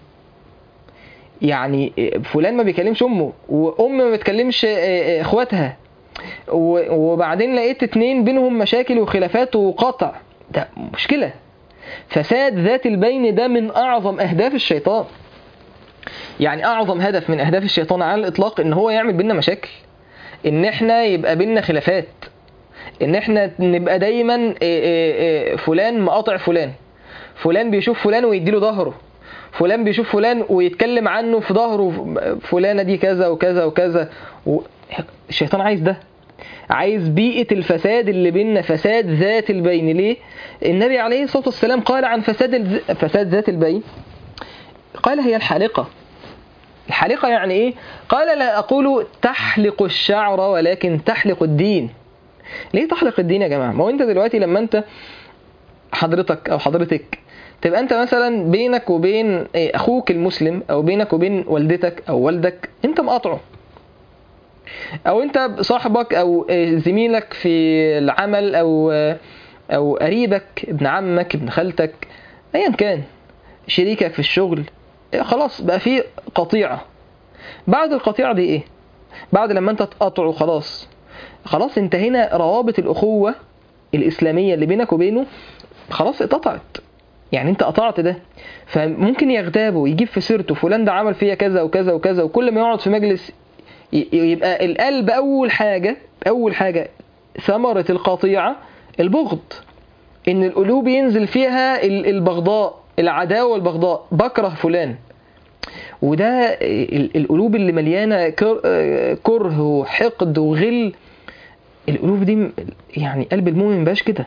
يعني فلان ما بيكلمش امه وام ما بتكلمش اخواتها و- وبعدين لقيت اتنين بينهم مشاكل وخلافات وقطع ده مشكله فساد ذات البين ده من اعظم اهداف الشيطان يعني اعظم هدف من اهداف الشيطان على الاطلاق ان هو يعمل بينا مشاكل ان احنا يبقى بينا خلافات ان احنا نبقى دايما إيه إيه إيه فلان مقاطع فلان فلان بيشوف فلان ويديله ظهره فلان بيشوف فلان ويتكلم عنه في ظهره فلانه دي كذا وكذا وكذا و... الشيطان عايز ده عايز بيئة الفساد اللي بيننا فساد ذات البين ليه؟ النبي عليه الصلاة والسلام قال عن فساد الز... فساد ذات البين قال هي الحالقة الحالقة يعني ايه؟ قال لا أقول تحلق الشعر ولكن تحلق الدين ليه تحلق الدين يا جماعة؟ ما هو انت دلوقتي لما انت حضرتك او حضرتك تبقى انت مثلا بينك وبين إيه، اخوك المسلم او بينك وبين والدتك او والدك انت مقاطعه او انت صاحبك او إيه، زميلك في العمل او او قريبك ابن عمك ابن خالتك ايا كان شريكك في الشغل إيه، خلاص بقى في قطيعة بعد القطيعة دي ايه بعد لما انت تقاطعه خلاص خلاص انت هنا روابط الاخوة الاسلامية اللي بينك وبينه خلاص اتقطعت يعني انت قطعت ده فممكن يغتابه ويجيب في سيرته فلان ده عمل فيا كذا وكذا وكذا وكل ما يقعد في مجلس ي- يبقى القلب اول حاجه اول حاجه ثمره القطيعه البغض ان القلوب ينزل فيها ال- البغضاء العداوه والبغضاء بكره فلان وده ال- القلوب اللي مليانه كر- آه، كره وحقد وغل القلوب دي م- يعني قلب المؤمن مبقاش كده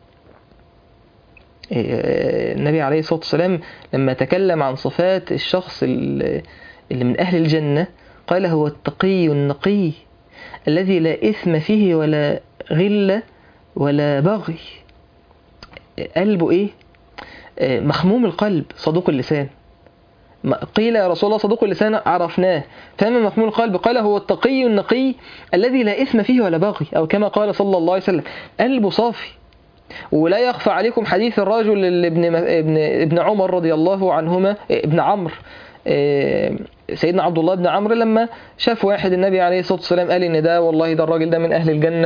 النبي عليه الصلاة والسلام لما تكلم عن صفات الشخص اللي اللي من أهل الجنة قال هو التقي النقي الذي لا إثم فيه ولا غل ولا بغي قلبه إيه آه، مخموم القلب صدوق اللسان ما- قيل يا رسول الله صدوق اللسان عرفناه فما مخموم القلب قال هو التقي النقي الذي لا إثم فيه ولا بغي أو كما قال صلى الله عليه وسلم قلبه صافي ولا يخفى عليكم حديث الرجل اللي ابن ابن ابن عمر رضي الله عنهما ابن عمرو آه، سيدنا عبد الله بن عمرو لما شاف واحد النبي عليه الصلاه والسلام قال ان ده والله ده الراجل ده من اهل الجنه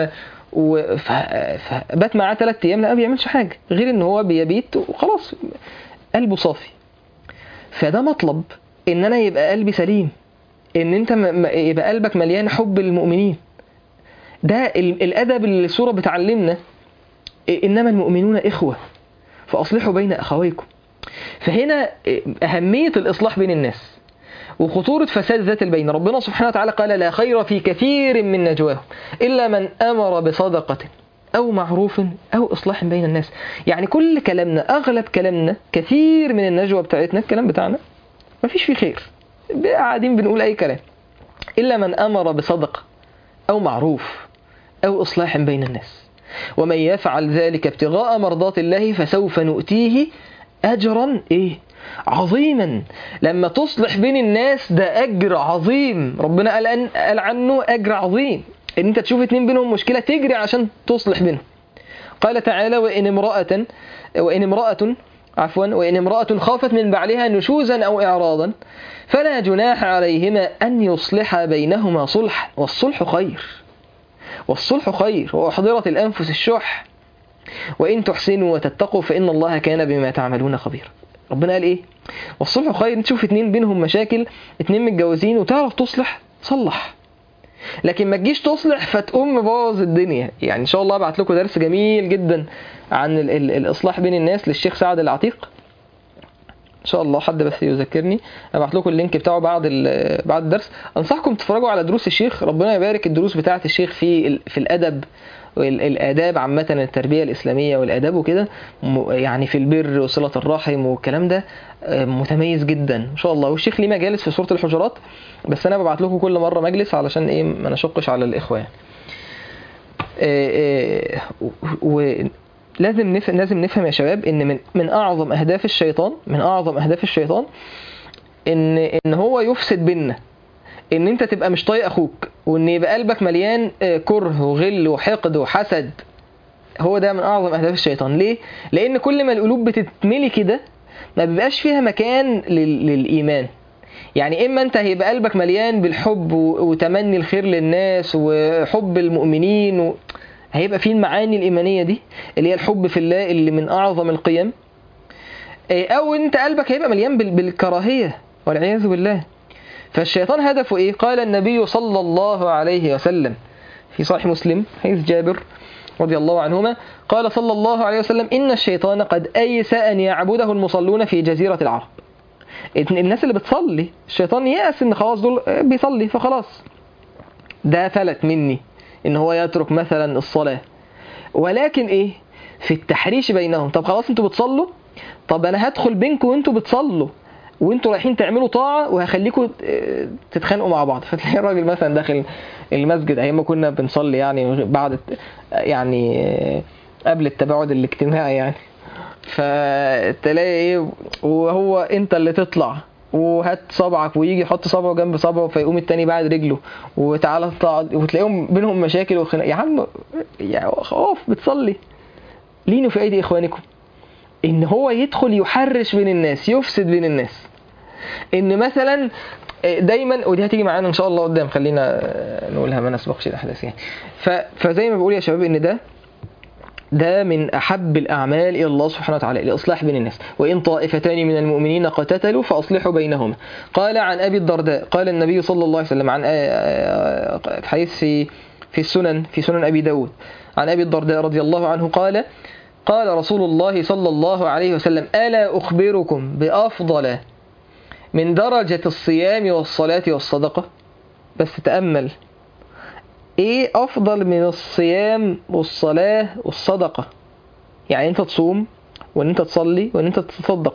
و- ف- فبات معاه ثلاث ايام لا ما بيعملش حاجه غير ان هو بيبيت وخلاص قلبه صافي فده مطلب ان انا يبقى قلبي سليم ان انت م- م- يبقى قلبك مليان حب المؤمنين ده ال- الادب اللي السوره بتعلمنا انما المؤمنون اخوه فاصلحوا بين اخويكم فهنا اهميه الاصلاح بين الناس وخطورة فساد ذات البين ربنا سبحانه وتعالى قال لا خير في كثير من نجواهم إلا من أمر بصدقة أو معروف أو إصلاح بين الناس يعني كل كلامنا أغلب كلامنا كثير من النجوى بتاعتنا الكلام بتاعنا مفيش فيه خير قاعدين بنقول أي كلام إلا من أمر بصدقة أو معروف أو إصلاح بين الناس ومن يفعل ذلك ابتغاء مرضات الله فسوف نؤتيه أجرا إيه عظيما لما تصلح بين الناس ده أجر عظيم ربنا قال, أن قال عنه أجر عظيم إن أنت تشوف اتنين بينهم مشكلة تجري عشان تصلح بينهم قال تعالى وإن امرأة وإن امرأة عفوا وإن امرأة خافت من بعلها نشوزا أو إعراضا فلا جناح عليهما أن يصلح بينهما صلح والصلح خير والصلح خير وأحضرت الأنفس الشح وإن تحسنوا وتتقوا فإن الله كان بما تعملون خبيرا ربنا قال إيه والصلح خير تشوف اتنين بينهم مشاكل اتنين متجوزين وتعرف تصلح صلح لكن ما تجيش تصلح فتقوم مبوظ الدنيا يعني ان شاء الله ابعت لكم درس جميل جدا عن ال ال الاصلاح بين الناس للشيخ سعد العتيق ان شاء الله حد بس يذكرني ابعت لكم اللينك بتاعه بعد ال- بعد الدرس انصحكم تتفرجوا على دروس الشيخ ربنا يبارك الدروس بتاعه الشيخ في ال- في الادب والاداب عامه التربيه الاسلاميه والاداب وكده م- يعني في البر وصله الرحم والكلام ده آه، متميز جدا ان شاء الله والشيخ ليه مجالس في سوره الحجرات بس انا ببعت لكم كل مره مجلس علشان ايه ما نشقش على الاخوان ولازم نفهم لازم نفهم يا شباب ان من من اعظم اهداف الشيطان من اعظم اهداف الشيطان ان ان هو يفسد بينا ان انت تبقى مش طايق اخوك وان يبقى قلبك مليان آه، كره وغل وحقد وحسد هو ده من اعظم اهداف الشيطان ليه لان كل ما القلوب بتتملي كده ما بيبقاش فيها مكان لل... للايمان يعني اما انت هيبقى قلبك مليان بالحب و... وتمني الخير للناس وحب المؤمنين و... هيبقى فيه المعاني الايمانيه دي اللي هي الحب في الله اللي من اعظم القيم إيه، او انت قلبك هيبقى مليان بال... بالكراهيه والعياذ بالله فالشيطان هدفه ايه قال النبي صلى الله عليه وسلم في صحيح مسلم حديث جابر رضي الله عنهما قال صلى الله عليه وسلم إن الشيطان قد أيس أن يعبده المصلون في جزيرة العرب الناس اللي بتصلي الشيطان يأس ان خلاص دول بيصلي فخلاص ده فلت مني ان هو يترك مثلا الصلاة ولكن ايه في التحريش بينهم طب خلاص انتوا بتصلوا طب انا هدخل بينكم وانتوا بتصلوا وانتوا رايحين تعملوا طاعة وهخليكم اه، تتخانقوا مع بعض فتلاقي الراجل مثلا داخل المسجد ايام ما كنا بنصلي يعني بعد الت- يعني اه، قبل التباعد الاجتماعي يعني فتلاقي ايه وهو انت اللي تطلع وهات صبعك ويجي يحط صبعه جنب صبعه فيقوم التاني بعد رجله وتعالى اطلع وتلاقيهم بينهم مشاكل وخناق يا عم يا خوف بتصلي لينوا في ايدي اخوانكم ان هو يدخل يحرش بين الناس يفسد بين الناس ان مثلا دايما ودي هتيجي معانا ان شاء الله قدام خلينا نقولها ما نسبقش الاحداث يعني ف... فزي ما بقول يا شباب ان ده ده من أحب الأعمال إلى الله سبحانه وتعالى لإصلاح بين الناس وإن طائفتان من المؤمنين اقتتلوا فأصلحوا بينهما قال عن أبي الدرداء قال النبي صلى الله عليه وسلم عن آه، حديث في في السنن في سنن أبي داود عن أبي الدرداء رضي الله عنه قال قال رسول الله صلى الله عليه وسلم ألا أخبركم بأفضل من درجة الصيام والصلاة والصدقة بس تأمل ايه افضل من الصيام والصلاة والصدقة يعني انت تصوم وان انت تصلي وان انت تتصدق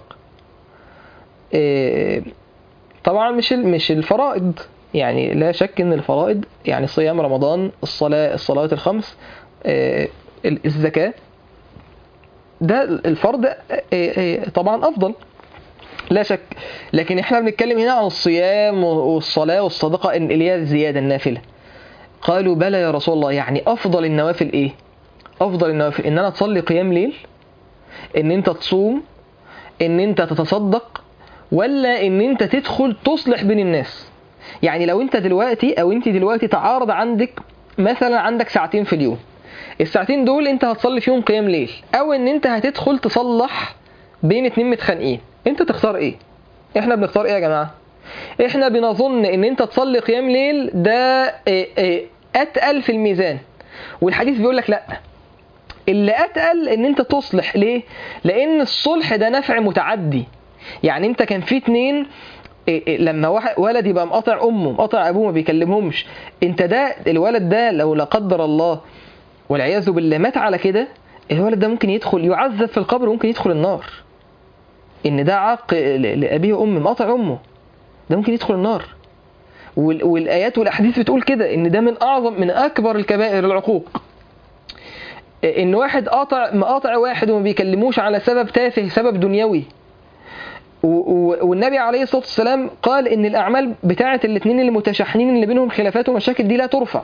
إيه طبعا مش ال- مش الفرائض يعني لا شك ان الفرائض يعني صيام رمضان الصلاة الصلوات الخمس إيه ال- الزكاة ده الفرض إيه إيه طبعا افضل لا شك لكن احنا بنتكلم هنا عن الصيام والصلاة والصدقة إن- اللي هي الزيادة النافلة قالوا بلى يا رسول الله يعني افضل النوافل ايه افضل النوافل ان انا تصلي قيام ليل ان انت تصوم ان انت تتصدق ولا ان انت تدخل تصلح بين الناس يعني لو انت دلوقتي او انت دلوقتي تعارض عندك مثلا عندك ساعتين في اليوم الساعتين دول انت هتصلي فيهم قيام ليل او ان انت هتدخل تصلح بين اتنين متخانقين انت تختار ايه احنا بنختار ايه يا جماعه احنا بنظن ان انت تصلي قيام ليل ده اه، اه، اتقل في الميزان والحديث بيقول لك لا اللي اتقل ان انت تصلح ليه لان الصلح ده نفع متعدي يعني انت كان في اتنين إيه إيه لما واحد ولد يبقى مقاطع امه مقاطع ابوه ما بيكلمهمش انت ده الولد ده لو لا قدر الله والعياذ بالله مات على كده الولد ده ممكن يدخل يعذب في القبر وممكن يدخل النار ان ده عاق ل- لابيه وامه مقاطع امه ده ممكن يدخل النار وال- والايات والاحاديث بتقول كده ان ده من اعظم من اكبر الكبائر العقوق ان واحد قاطع مقاطع واحد وما بيكلموش على سبب تافه سبب دنيوي و- و- والنبي عليه الصلاه والسلام قال ان الاعمال بتاعه الاثنين اللي متشاحنين اللي بينهم خلافات ومشاكل دي لا ترفع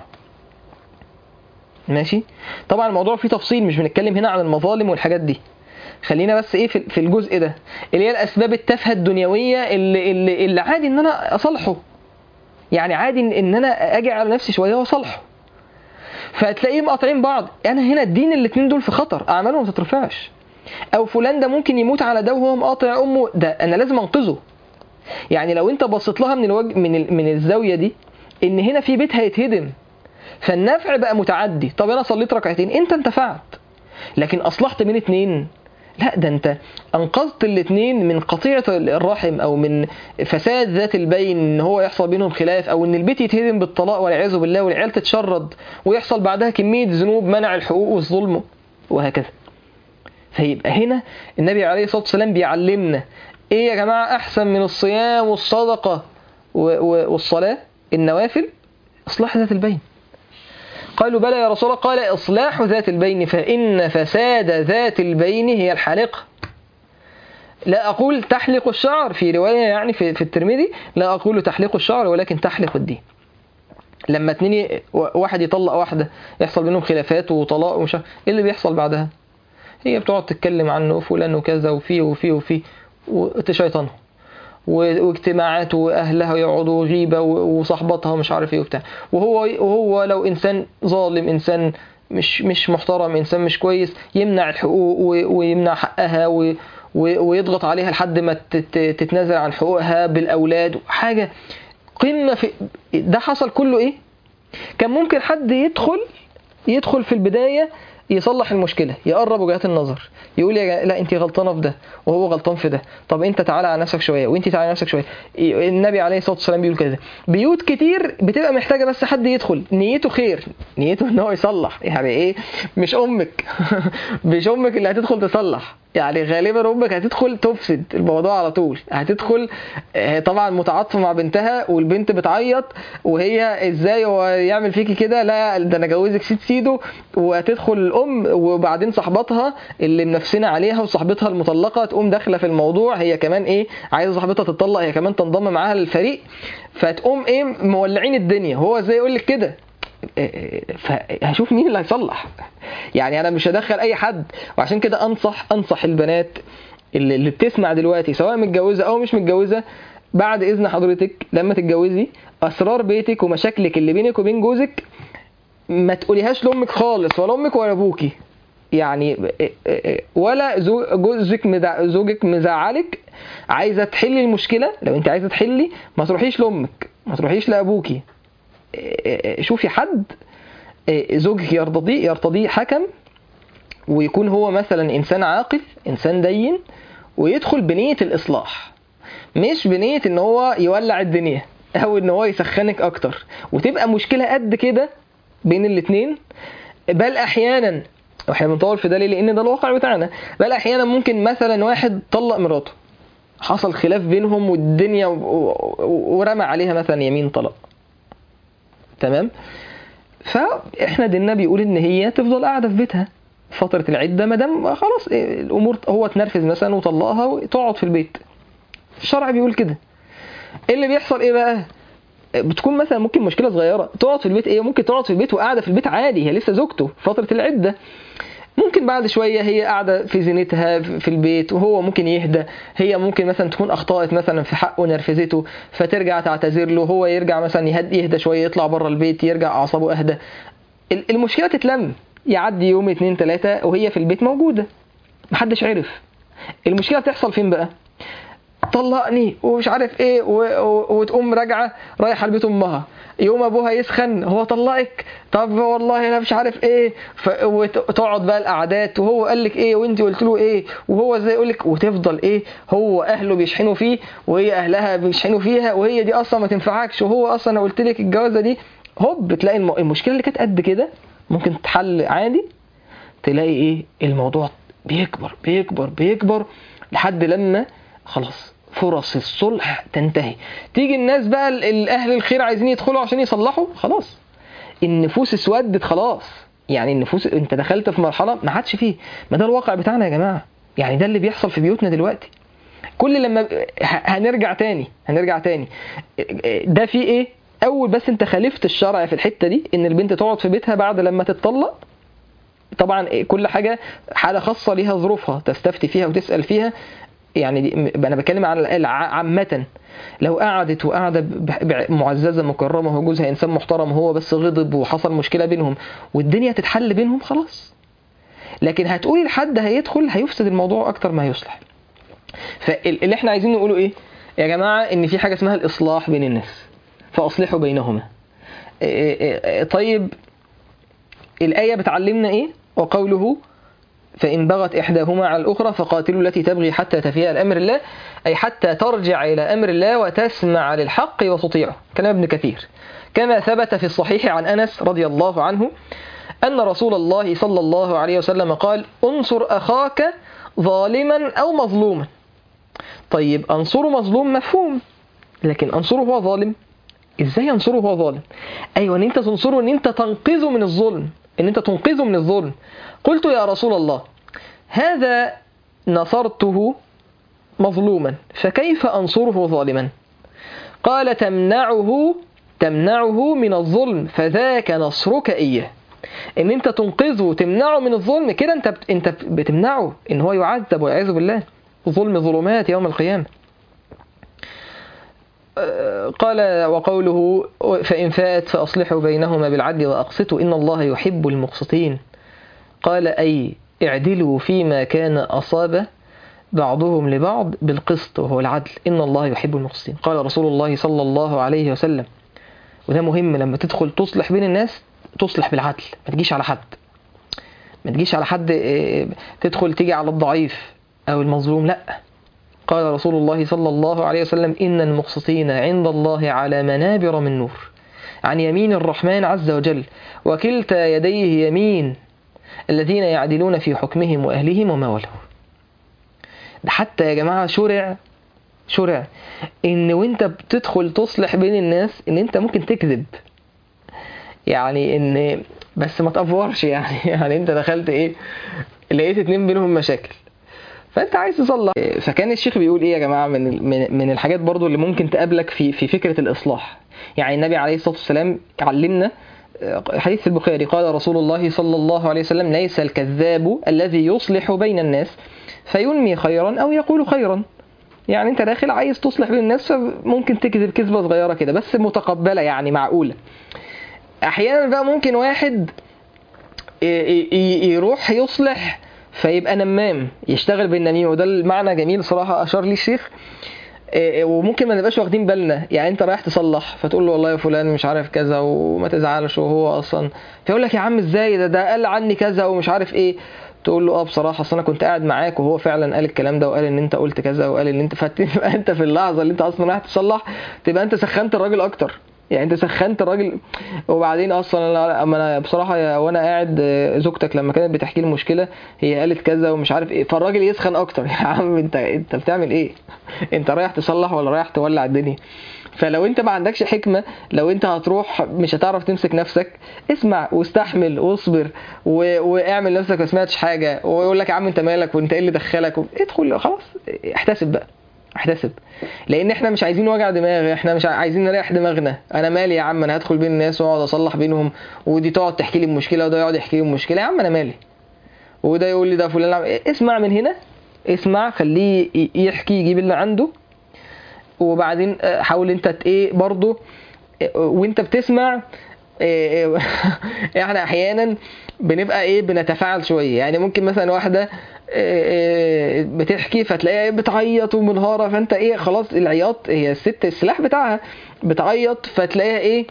ماشي طبعا الموضوع فيه تفصيل مش بنتكلم هنا عن المظالم والحاجات دي خلينا بس ايه في في الجزء ده اللي هي الاسباب التافهه الدنيويه اللي, اللي, اللي عادي ان انا اصالحه يعني عادي ان إن انا اجي على نفسي شويه واصالحه فهتلاقيهم قاطعين بعض انا هنا الدين الاتنين دول في خطر اعمالهم ما تترفعش او فلان ده ممكن يموت على ده وهو مقاطع امه ده انا لازم انقذه يعني لو انت بصيت لها من الوجه من ال- من الزاويه دي ان هنا في بيت هيتهدم فالنفع بقى متعدي طب انا صليت ركعتين انت انتفعت لكن اصلحت بين اتنين لا ده انت انقذت الاتنين من قطيعة الرحم او من فساد ذات البين ان هو يحصل بينهم خلاف او ان البيت يتهدم بالطلاق والعياذ بالله والعيال تتشرد ويحصل بعدها كمية ذنوب منع الحقوق والظلم وهكذا فيبقى هنا النبي عليه الصلاة والسلام بيعلمنا ايه يا جماعة احسن من الصيام والصدقة و- و- والصلاة النوافل اصلاح ذات البين قالوا بلى يا رسول الله قال إصلاح ذات البين فإن فساد ذات البين هي الحالقة لا أقول تحلق الشعر في رواية يعني في, في الترمذي لا أقول تحلق الشعر ولكن تحلق الدين لما اتنين ي- واحد يطلق واحدة يحصل بينهم خلافات وطلاق ومش عارف- ايه اللي بيحصل بعدها هي بتقعد تتكلم عنه فلان وكذا وفيه وفيه وفيه وتشيطنه و- واجتماعات واهلها يقعدوا غيبه و- وصحباتها ومش عارف ايه وبتاع وهو وهو لو انسان ظالم انسان مش مش محترم انسان مش كويس يمنع الحقوق و- ويمنع حقها و- و- ويضغط عليها لحد ما تت- تتنازل عن حقوقها بالاولاد حاجه قمه في ده حصل كله ايه كان ممكن حد يدخل يدخل في البدايه يصلح المشكله يقرب وجهات النظر يقول يا جا- لا انت غلطانه في ده وهو غلطان في ده طب انت تعالى على نفسك شويه وانت تعالى على نفسك شويه النبي عليه الصلاه والسلام بيقول كده بيوت كتير بتبقى محتاجه بس حد يدخل نيته خير نيته ان هو يصلح يعني ايه مش امك مش امك اللي هتدخل تصلح يعني غالبا امك هتدخل تفسد الموضوع على طول هتدخل آه، طبعا متعاطفه مع بنتها والبنت بتعيط وهي ازاي هو يعمل فيكي كده لا ده انا جوزك سيد سيده وهتدخل الام وبعدين صاحبتها اللي منافسين عليها وصاحبتها المطلقه تقوم داخله في الموضوع هي كمان ايه عايزه صاحبتها تتطلق هي كمان تنضم معاها للفريق فتقوم ايه مولعين الدنيا هو ازاي يقول لك كده فهشوف مين اللي هيصلح يعني انا مش هدخل اي حد وعشان كده انصح انصح البنات اللي, اللي بتسمع دلوقتي سواء متجوزه او مش متجوزه بعد اذن حضرتك لما تتجوزي اسرار بيتك ومشاكلك اللي بينك وبين جوزك ما تقوليهاش لامك خالص ولا امك ولا ابوكي يعني ولا زو- جوزك مزع- زوجك مزعلك عايزه تحلي المشكله لو انت عايزه تحلي ما تروحيش لامك ما تروحيش لابوكي شوفي حد زوجك يرتضيه يرتضيه حكم ويكون هو مثلا انسان عاقل انسان دين ويدخل بنيه الاصلاح مش بنيه ان هو يولع الدنيا او ان هو يسخنك اكتر وتبقى مشكله قد كده بين الاتنين بل احيانا واحنا بنطول في ده ليه لان ده الواقع بتاعنا بل احيانا ممكن مثلا واحد طلق مراته حصل خلاف بينهم والدنيا و- و- ورمى عليها مثلا يمين طلاق تمام فاحنا ديننا بيقول ان هي تفضل قاعده في بيتها فتره العده ما دام خلاص إيه، الامور هو اتنرفز مثلا وطلقها وتقعد في البيت الشرع بيقول كده ايه اللي بيحصل ايه بقى بتكون مثلا ممكن مشكله صغيره تقعد في البيت ايه ممكن تقعد في البيت وقاعده في البيت عادي هي لسه زوجته فتره العده ممكن بعد شويه هي قاعده في زينتها في البيت وهو ممكن يهدى هي ممكن مثلا تكون اخطات مثلا في حقه نرفزته فترجع تعتذر له هو يرجع مثلا يهدى, يهدى شويه يطلع بره البيت يرجع اعصابه اهدى ال- المشكله تتلم يعدي يوم اتنين تلاتة وهي في البيت موجودة محدش عرف المشكلة بتحصل فين بقى طلقني ومش عارف ايه و... و... وتقوم راجعه رايحه لبيت امها يوم ابوها يسخن هو طلقك طب والله انا مش عارف ايه ف... وتقعد بقى القعدات وهو قال لك ايه وانت قلت له ايه وهو ازاي يقول لك وتفضل ايه هو اهله بيشحنوا فيه وهي اهلها بيشحنوا فيها وهي دي اصلا ما تنفعكش وهو اصلا انا قلت لك الجوازه دي هوب تلاقي الم... المشكله اللي كانت قد كده ممكن تتحل عادي تلاقي ايه الموضوع بيكبر بيكبر بيكبر لحد لما خلاص فرص الصلح تنتهي تيجي الناس بقى ال- الاهل الخير عايزين يدخلوا عشان يصلحوا خلاص النفوس اسودت خلاص يعني النفوس انت دخلت في مرحله ما عادش فيه ما ده الواقع بتاعنا يا جماعه يعني ده اللي بيحصل في بيوتنا دلوقتي كل لما ه- هنرجع تاني هنرجع تاني ده في ايه اول بس انت خالفت الشرع في الحته دي ان البنت تقعد في بيتها بعد لما تتطلق طبعا إيه، كل حاجه حاله خاصه ليها ظروفها تستفتي فيها وتسال فيها يعني دي انا بتكلم على الع- عامه لو قعدت وقاعده ب- ب- معززه مكرمه وجوزها انسان محترم هو بس غضب وحصل مشكله بينهم والدنيا تتحل بينهم خلاص لكن هتقولي لحد هيدخل هيفسد الموضوع اكتر ما هيصلح فاللي احنا عايزين نقوله ايه يا جماعه ان في حاجه اسمها الاصلاح بين الناس فاصلحوا بينهما إيه- إيه- إيه، طيب الآية بتعلمنا إيه؟ وقوله فإن بغت إحداهما على الأخرى فقاتلوا التي تبغي حتى تفيء لأمر الله أي حتى ترجع إلى أمر الله وتسمع للحق وتطيعه كلام ابن كثير كما ثبت في الصحيح عن أنس رضي الله عنه أن رسول الله صلى الله عليه وسلم قال انصر أخاك ظالما أو مظلوما طيب أنصره مظلوم مفهوم لكن أنصره هو ظالم ازاي انصره وهو ظالم ايوه ان انت تنصره ان انت تنقذه من الظلم ان انت تنقذه من الظلم قلت يا رسول الله هذا نصرته مظلوما فكيف انصره ظالما قال تمنعه تمنعه من الظلم فذاك نصرك اياه ان انت تنقذه وتمنعه من الظلم كده انت بت- انت بتمنعه ان هو يعذب والعياذ بالله ظلم ظلمات يوم القيامه قال وقوله فإن فات فأصلحوا بينهما بالعدل وأقسطوا إن الله يحب المقسطين قال أي اعدلوا فيما كان أصاب بعضهم لبعض بالقسط وهو العدل إن الله يحب المقسطين قال رسول الله صلى الله عليه وسلم وده مهم لما تدخل تصلح بين الناس تصلح بالعدل ما تجيش على حد ما تجيش على حد إيه، تدخل تيجي على الضعيف أو المظلوم لأ قال رسول الله صلى الله عليه وسلم إن المقسطين عند الله على منابر من نور عن يمين الرحمن عز وجل وكلتا يديه يمين الذين يعدلون في حكمهم وأهلهم وما ولوا ده حتى يا جماعة شرع شرع إن وانت بتدخل تصلح بين الناس إن انت ممكن تكذب يعني إن بس ما تأفورش يعني يعني انت دخلت ايه لقيت اتنين بينهم مشاكل فانت عايز تصلح فكان الشيخ بيقول ايه يا جماعه من من من الحاجات برضو اللي ممكن تقابلك في في فكره الاصلاح يعني النبي عليه الصلاه والسلام علمنا حديث في البخاري قال رسول الله صلى الله عليه وسلم ليس الكذاب الذي يصلح بين الناس فينمي خيرا او يقول خيرا يعني انت داخل عايز تصلح بين الناس فممكن تكذب كذبه صغيره كده بس متقبله يعني معقوله احيانا بقى ممكن واحد ي- ي- يروح يصلح فيبقى نمام يشتغل بالنميمه وده المعنى جميل صراحه اشار ليه الشيخ إيه، وممكن ما نبقاش واخدين بالنا يعني انت رايح تصلح فتقول له والله يا فلان مش عارف كذا وما تزعلش وهو اصلا فيقول لك يا عم ازاي ده ده قال عني كذا ومش عارف ايه تقول له اه بصراحه اصل انا كنت قاعد معاك وهو فعلا قال الكلام ده وقال ان انت قلت كذا وقال ان انت فتبقى انت في اللحظه اللي انت اصلا رايح تصلح تبقى انت سخنت الراجل اكتر يعني انت سخنت الراجل وبعدين اصلا انا اما انا بصراحه يا وانا قاعد آه، زوجتك لما كانت بتحكي لي المشكله هي قالت كذا ومش عارف ايه فالراجل يسخن اكتر يا عم انت انت بتعمل ايه انت رايح تصلح ولا رايح تولع الدنيا فلو انت ما عندكش حكمه لو انت هتروح مش هتعرف تمسك نفسك اسمع واستحمل واصبر و... واعمل نفسك ما سمعتش حاجه ويقول لك يا عم انت مالك وانت ايه اللي دخلك و... ادخل خلاص احتسب بقى احتسب لان احنا مش عايزين وجع دماغ احنا مش عايزين نريح دماغنا انا مالي يا عم انا هدخل بين الناس واقعد اصلح بينهم ودي تقعد تحكي لي المشكله وده يقعد يحكي لي المشكله يا عم انا مالي وده يقول لي ده فلان عم- اسمع من هنا اسمع خليه ي- يحكي يجيب اللي عنده وبعدين آه، حاول انت ت- ايه برضه آه، وانت بتسمع إيه، احنا احيانا بنبقى ايه بنتفاعل شويه يعني ممكن مثلا واحده إيه، إيه، بتحكي فتلاقيها إيه بتعيط ومنهاره فانت ايه خلاص العياط هي الست السلاح بتاعها بتعيط فتلاقيها ايه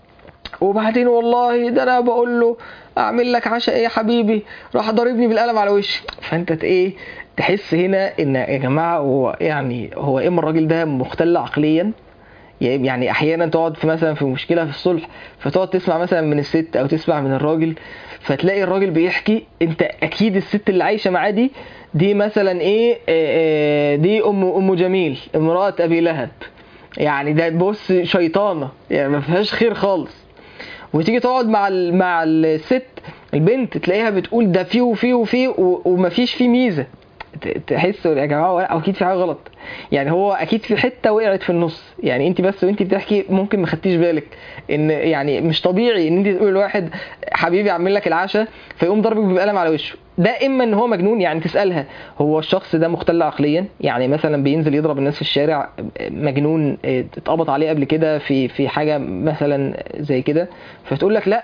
وبعدين والله ده انا بقول له اعمل لك عشاء ايه يا حبيبي راح ضاربني بالقلم على وشي فانت ت- ايه تحس هنا ان يا جماعه هو يعني هو اما الراجل ده مختل عقليا يعني احيانا تقعد في مثلا في مشكله في الصلح فتقعد تسمع مثلا من الست او تسمع من الراجل فتلاقي الراجل بيحكي انت اكيد الست اللي عايشه معاه دي دي مثلا ايه آه، آه، دي ام ام جميل امراه ابي لهب يعني ده بص شيطانه يعني ما فيهاش خير خالص وتيجي تقعد مع ال- مع الست البنت تلاقيها بتقول ده فيه وفيه وفيه و- ومفيش فيه ميزه ت- تحس يا جماعه هو اكيد في حاجه غلط يعني هو اكيد في حته وقعت في النص يعني انت بس وانت بتحكي ممكن ما خدتيش بالك ان يعني مش طبيعي ان انت تقول لواحد حبيبي اعمل لك العشاء فيقوم ضربك بقلم على وشه ده اما ان هو مجنون يعني تسالها هو الشخص ده مختل عقليا يعني مثلا بينزل يضرب الناس في الشارع مجنون اه، اتقبض عليه قبل كده في في حاجه مثلا زي كده فتقول لك لا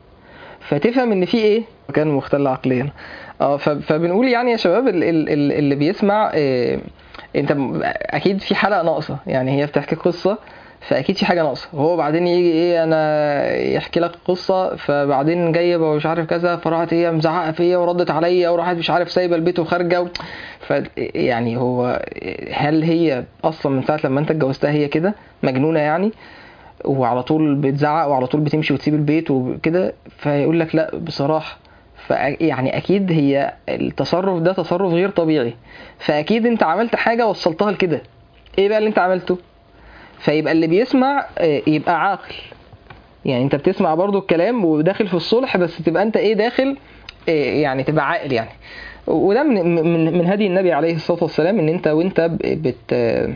فتفهم ان في ايه كان مختل عقليا اه ف- فبنقول يعني يا شباب ال- ال- ال- اللي بيسمع اه، انت م- اكيد في حلقه ناقصه يعني هي بتحكي قصه فاكيد في حاجه ناقصه وهو بعدين يجي ايه انا يحكي لك قصه فبعدين جايه مش عارف كذا فراحت هي مزعقه فيا وردت عليا وراحت مش عارف سايبه البيت وخارجه و... ف يعني هو هل هي اصلا من ساعه لما انت اتجوزتها هي كده مجنونه يعني وعلى طول بتزعق وعلى طول بتمشي وتسيب البيت وكده فيقول لك لا بصراحه ف يعني اكيد هي التصرف ده تصرف غير طبيعي فاكيد انت عملت حاجه وصلتها لكده ايه بقى اللي انت عملته فيبقى اللي بيسمع آه، يبقى عاقل يعني انت بتسمع برضو الكلام وداخل في الصلح بس تبقى انت ايه داخل آه، يعني تبقى عاقل يعني وده من من من هدي النبي عليه الصلاه والسلام ان انت وانت ب- بت آه،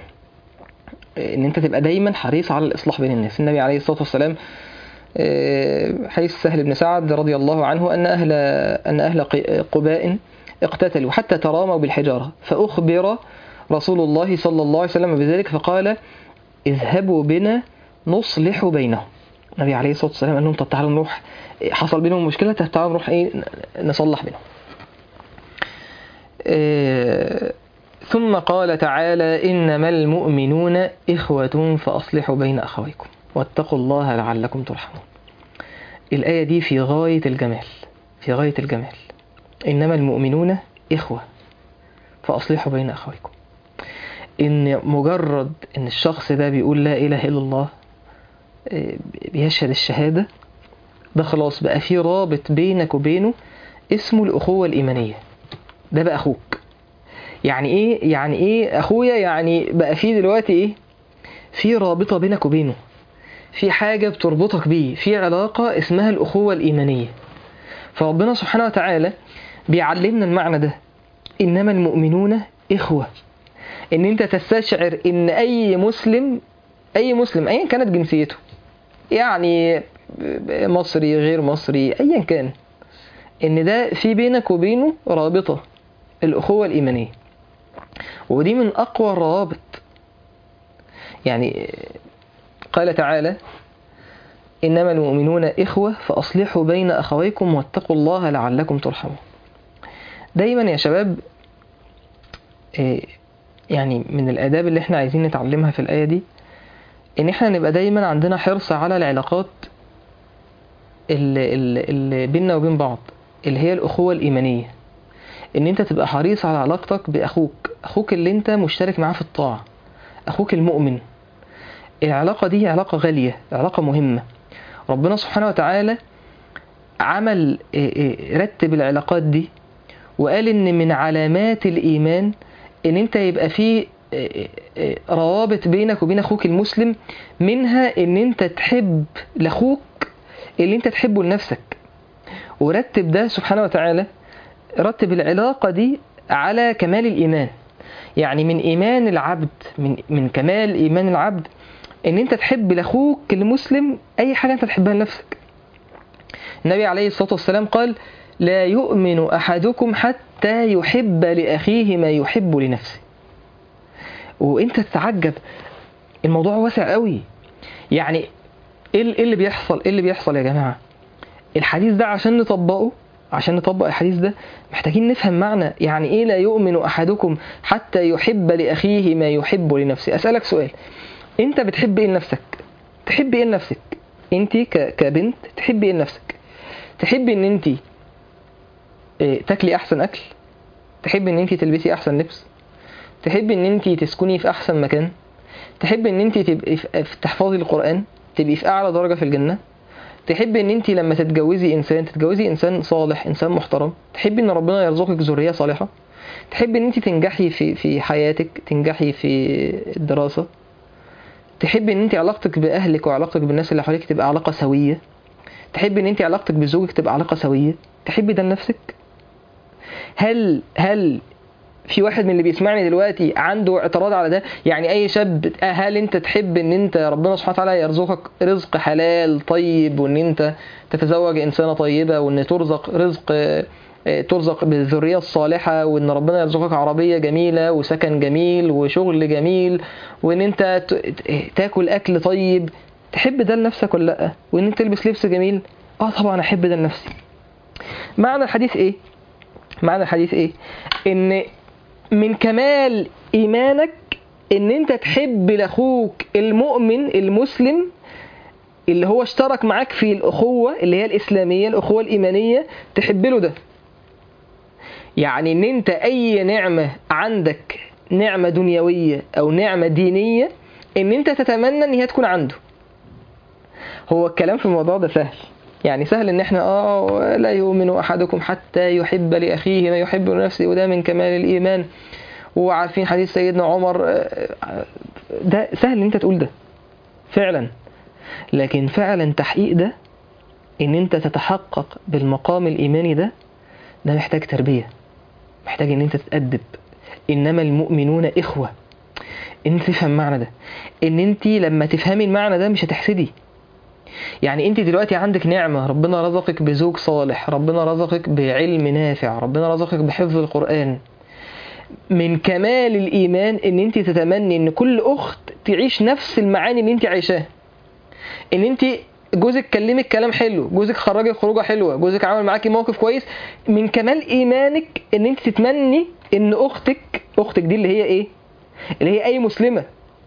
ان انت تبقى دايما حريص على الاصلاح بين الناس النبي عليه الصلاه والسلام آه، حديث سهل بن سعد رضي الله عنه ان اهل ان اهل ق- قباء اقتتلوا حتى تراموا بالحجاره فاخبر رسول الله صلى الله عليه وسلم بذلك فقال اذهبوا بنا نصلح بينهم النبي عليه الصلاه والسلام قال لهم طب تعالوا نروح حصل بينهم مشكله طب تعالوا نروح ايه نصلح بينهم آه، ثم قال تعالى إنما المؤمنون إخوة فأصلحوا بين أخويكم واتقوا الله لعلكم ترحمون الآية دي في غاية الجمال في غاية الجمال إنما المؤمنون إخوة فأصلحوا بين أخويكم إن مجرد إن الشخص ده بيقول لا إله إلا الله آه، بيشهد الشهادة ده خلاص بقى في رابط بينك وبينه اسمه الأخوة الإيمانية ده بقى أخوك يعني ايه يعني ايه اخويا يعني بقى في دلوقتي ايه في رابطه بينك وبينه في حاجه بتربطك بيه في علاقه اسمها الاخوه الايمانيه فربنا سبحانه وتعالى بيعلمنا المعنى ده انما المؤمنون اخوه ان انت تستشعر ان اي مسلم اي مسلم ايا كانت جنسيته يعني مصري غير مصري ايا كان ان ده في بينك وبينه رابطه الاخوه الايمانيه ودي من أقوى الروابط يعني قال تعالى إنما المؤمنون إخوة فأصلحوا بين أخويكم واتقوا الله لعلكم ترحمون دايما يا شباب إيه، يعني من الآداب اللي احنا عايزين نتعلمها في الآية دي إن احنا نبقى دايما عندنا حرص على العلاقات اللي, اللي, اللي بيننا وبين بعض اللي هي الأخوة الإيمانية ان انت تبقى حريص على علاقتك باخوك اخوك اللي انت مشترك معاه في الطاعة اخوك المؤمن العلاقة دي علاقة غالية علاقة مهمة ربنا سبحانه وتعالى عمل إيه إيه رتب العلاقات دي وقال ان من علامات الايمان ان انت يبقى فيه إيه إيه روابط بينك وبين اخوك المسلم منها ان انت تحب لاخوك اللي انت تحبه لنفسك ورتب ده سبحانه وتعالى رتب العلاقة دي على كمال الإيمان يعني من إيمان العبد من, من كمال إيمان العبد إن أنت تحب لأخوك المسلم أي حاجة أنت تحبها لنفسك النبي عليه الصلاة والسلام قال لا يؤمن أحدكم حتى يحب لأخيه ما يحب لنفسه وأنت تتعجب الموضوع واسع قوي يعني ايه ال- إيه اللي بيحصل ايه اللي بيحصل يا جماعه الحديث ده عشان نطبقه عشان نطبق الحديث ده محتاجين نفهم معنى يعني ايه لا يؤمن احدكم حتى يحب لاخيه ما يحب لنفسه اسالك سؤال انت بتحب ايه لنفسك تحب ايه لنفسك انت ك- كبنت تحبي ايه لنفسك تحبي ان انت إيه، تاكلي احسن اكل تحبي ان انت تلبسي احسن لبس تحبي ان انت تسكني في احسن مكان تحبي ان انت تبقي في في- تحفظي القران تبقي في اعلى درجه في الجنه تحبي ان انت لما تتجوزي انسان تتجوزي انسان صالح انسان محترم تحبي ان ربنا يرزقك ذريه صالحه تحبي ان انت تنجحي في في حياتك تنجحي في الدراسه تحبي ان انت علاقتك باهلك وعلاقتك بالناس اللي حواليك تبقى علاقه سويه تحبي ان انت علاقتك بزوجك تبقى علاقه سويه تحبي ده لنفسك هل هل في واحد من اللي بيسمعني دلوقتي عنده اعتراض على ده يعني اي شاب هل انت تحب ان انت ربنا سبحانه وتعالى يرزقك رزق حلال طيب وان انت تتزوج انسانه طيبه وان ترزق رزق آه، آه، ترزق بالذريه الصالحه وان ربنا يرزقك عربيه جميله وسكن جميل وشغل جميل وان انت ت- ت- تاكل اكل طيب تحب ده لنفسك ولا لا وان انت تلبس لبس جميل اه طبعا احب ده لنفسي معنى الحديث ايه معنى الحديث ايه ان من كمال ايمانك ان انت تحب لاخوك المؤمن المسلم اللي هو اشترك معاك في الاخوه اللي هي الاسلاميه الاخوه الايمانيه تحب له ده يعني ان انت اي نعمه عندك نعمه دنيويه او نعمه دينيه ان انت تتمنى ان هي تكون عنده هو الكلام في الموضوع ده سهل يعني سهل ان احنا اه لا يؤمن احدكم حتى يحب لاخيه ما يحب لنفسه وده من كمال الايمان وعارفين حديث سيدنا عمر آه، آه، ده سهل ان انت تقول ده فعلا لكن فعلا تحقيق ده ان انت تتحقق بالمقام الايماني ده ده محتاج تربيه محتاج ان انت تتادب انما المؤمنون اخوه انت تفهم معنى ده ان انت لما تفهمي المعنى ده مش هتحسدي يعني انت دلوقتي عندك نعمة ربنا رزقك بزوج صالح ربنا رزقك بعلم نافع ربنا رزقك بحفظ القرآن من كمال الإيمان ان انت تتمني ان كل أخت تعيش نفس المعاني اللي انت عايشاها ان انت جوزك كلمك كلام حلو جوزك خرجك خروجه حلوه جوزك عمل معاكي موقف كويس من كمال ايمانك ان انت تتمني ان اختك اختك دي اللي هي ايه اللي هي اي مسلمه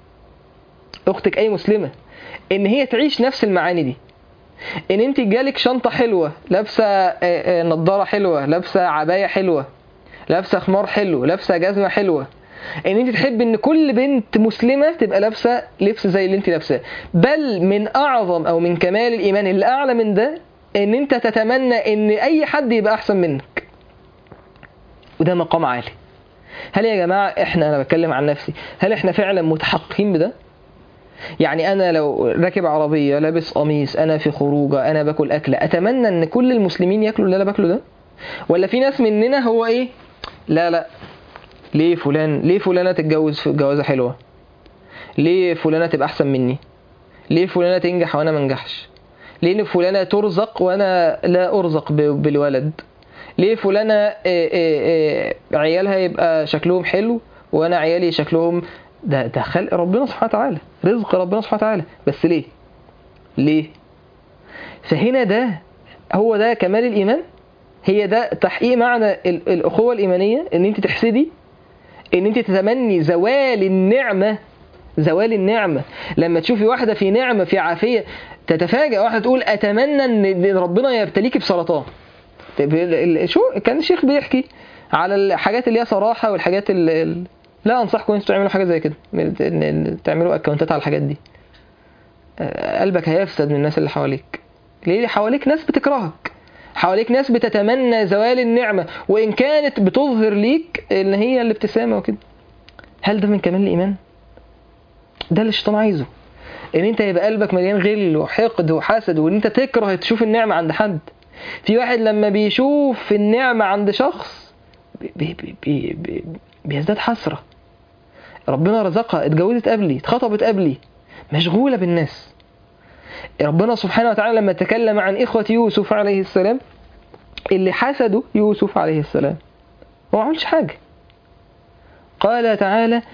اختك اي مسلمه ان هي تعيش نفس المعاني دي ان انت جالك شنطه حلوه لابسه آه، آه، نضاره حلوه لابسه عبايه حلوه لابسه خمار حلو لابسه جزمه حلوه ان انت تحب ان كل بنت مسلمه تبقى لابسه لبس زي اللي انت لابساه بل من اعظم او من كمال الايمان اللي اعلى من ده ان انت تتمنى ان اي حد يبقى احسن منك وده مقام عالي هل يا جماعه احنا انا بتكلم عن نفسي هل احنا فعلا متحققين بده يعني انا لو راكب عربيه لابس قميص انا في خروجه انا باكل اكله اتمنى ان كل المسلمين ياكلوا اللي انا باكله ده ولا في ناس مننا هو ايه لا لا ليه فلان ليه فلانه تتجوز في جوازه حلوه ليه فلانه تبقى احسن مني ليه فلانه تنجح وانا ما انجحش ليه فلانه ترزق وانا لا ارزق ب- بالولد ليه فلانه آه، آه، آه، عيالها يبقى شكلهم حلو وانا عيالي شكلهم ده ده خلق ربنا سبحانه وتعالى رزق ربنا سبحانه وتعالى بس ليه ليه فهنا ده هو ده كمال الايمان هي ده تحقيق معنى ال- الاخوه الايمانيه ان انت تحسدي ان انت تتمني زوال النعمه زوال النعمه لما تشوفي واحده في نعمه في عافيه تتفاجأ واحده تقول اتمنى ان إن ربنا يبتليكي بسرطان طب ال- ال- شو كان الشيخ بيحكي على الحاجات اللي هي صراحه والحاجات اللي لا انصحكم انتوا تعملوا حاجه زي كده إن- إن تعملوا اكونتات على الحاجات دي آه، قلبك هيفسد من الناس اللي حواليك ليه حواليك ناس بتكرهك حواليك ناس بتتمنى زوال النعمة وإن كانت بتظهر ليك إن هي الابتسامة وكده هل ده من كمال الإيمان؟ ده اللي الشيطان عايزه إن أنت يبقى قلبك مليان غل وحقد وحسد وإن أنت تكره تشوف النعمة عند حد في واحد لما بيشوف النعمة عند شخص بي بي بي بي بيزداد حسرة ربنا رزقها اتجوزت قبلي اتخطبت قبلي مشغولة بالناس ربنا سبحانه وتعالى لما تكلم عن إخوة يوسف عليه السلام اللي حسدوا يوسف عليه السلام هو ما عملش حاجة قال تعالى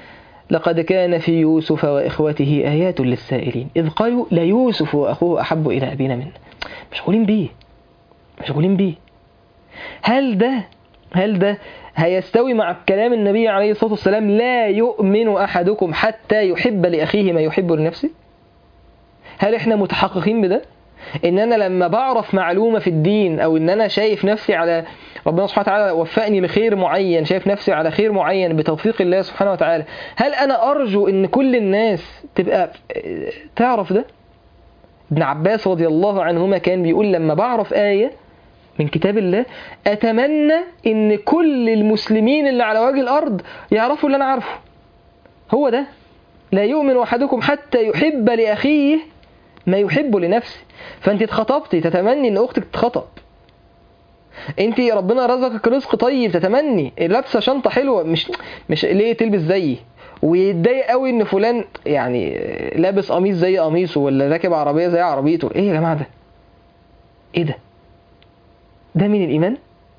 لقد كان في يوسف وإخوته آيات للسائلين إذ قالوا ليوسف وأخوه أحب إلى أبينا منا مشغولين بيه مشغولين بيه هل ده هل ده هيستوي مع كلام النبي عليه الصلاة والسلام لا يؤمن أحدكم حتى يحب لأخيه ما يحب لنفسه هل احنا متحققين بده ان انا لما بعرف معلومة في الدين او ان انا شايف نفسي على ربنا سبحانه وتعالى وفقني لخير معين شايف نفسي على خير معين بتوفيق الله سبحانه وتعالى هل انا ارجو ان كل الناس تبقى تعرف ده ابن عباس رضي الله عنهما كان بيقول لما بعرف آية من كتاب الله أتمنى إن كل المسلمين اللي على وجه الأرض يعرفوا اللي أنا عارفه هو ده لا يؤمن أحدكم حتى يحب لأخيه ما يحب لنفسه فأنت اتخطبتي تتمني إن أختك تتخطب انت ربنا رزقك رزق طيب تتمني لابسه شنطه حلوه مش مش ليه تلبس زيي ويتضايق قوي ان فلان يعني لابس قميص زي قميصه ولا راكب عربيه زي عربيته ايه يا جماعه ده ايه ده ده من الايمان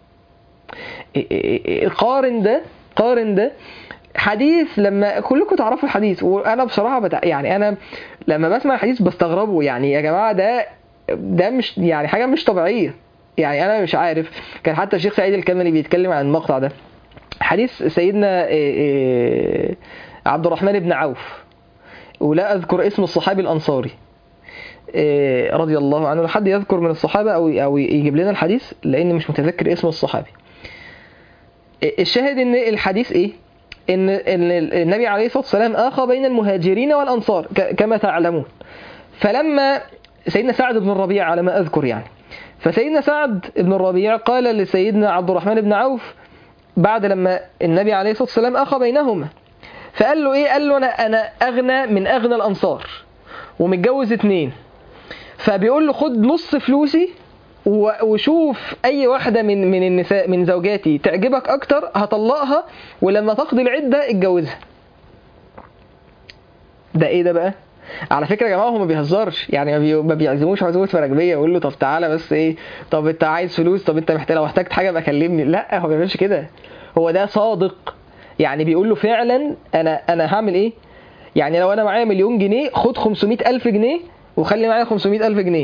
قارن ده قارن ده حديث لما كلكم تعرفوا الحديث وانا بصراحه بتع... يعني انا لما بسمع الحديث بستغربه يعني يا جماعه ده ده مش يعني حاجه مش طبيعيه يعني انا مش عارف كان حتى الشيخ سعيد الكملي بيتكلم عن المقطع ده حديث سيدنا عبد الرحمن بن عوف ولا اذكر اسم الصحابي الانصاري رضي الله عنه حد يذكر من الصحابه او او يجيب لنا الحديث لان مش متذكر اسم الصحابي الشاهد ان الحديث ايه ان النبي عليه الصلاه والسلام اخى بين المهاجرين والانصار كما تعلمون فلما سيدنا سعد بن الربيع على ما اذكر يعني فسيدنا سعد بن الربيع قال لسيدنا عبد الرحمن بن عوف بعد لما النبي عليه الصلاه والسلام اخى بينهما فقال له ايه قال له انا انا اغنى من اغنى الانصار ومتجوز اتنين فبيقول له خد نص فلوسي وشوف اي واحده من من النساء من زوجاتي تعجبك اكتر هطلقها ولما تقضي العده اتجوزها ده ايه ده بقى على فكره يا جماعه هو ما بيهزرش يعني ما بيعزموش عزومه فراجبيه يقول له طب تعالى بس ايه طب انت عايز فلوس طب انت محتاج لو احتجت حاجه بقى كلمني لا هو ما بيعملش كده هو ده صادق يعني بيقول له فعلا انا انا هعمل ايه يعني لو انا معايا مليون جنيه خد 500 الف جنيه وخلي معايا 500 الف جنيه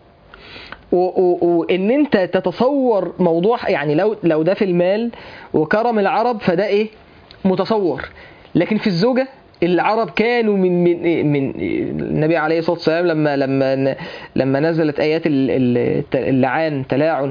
وان انت تتصور موضوع يعني لو لو ده في المال وكرم العرب فده ايه متصور لكن في الزوجه العرب كانوا من من من النبي عليه الصلاه والسلام لما لما لما نزلت ايات اللعان تلاعن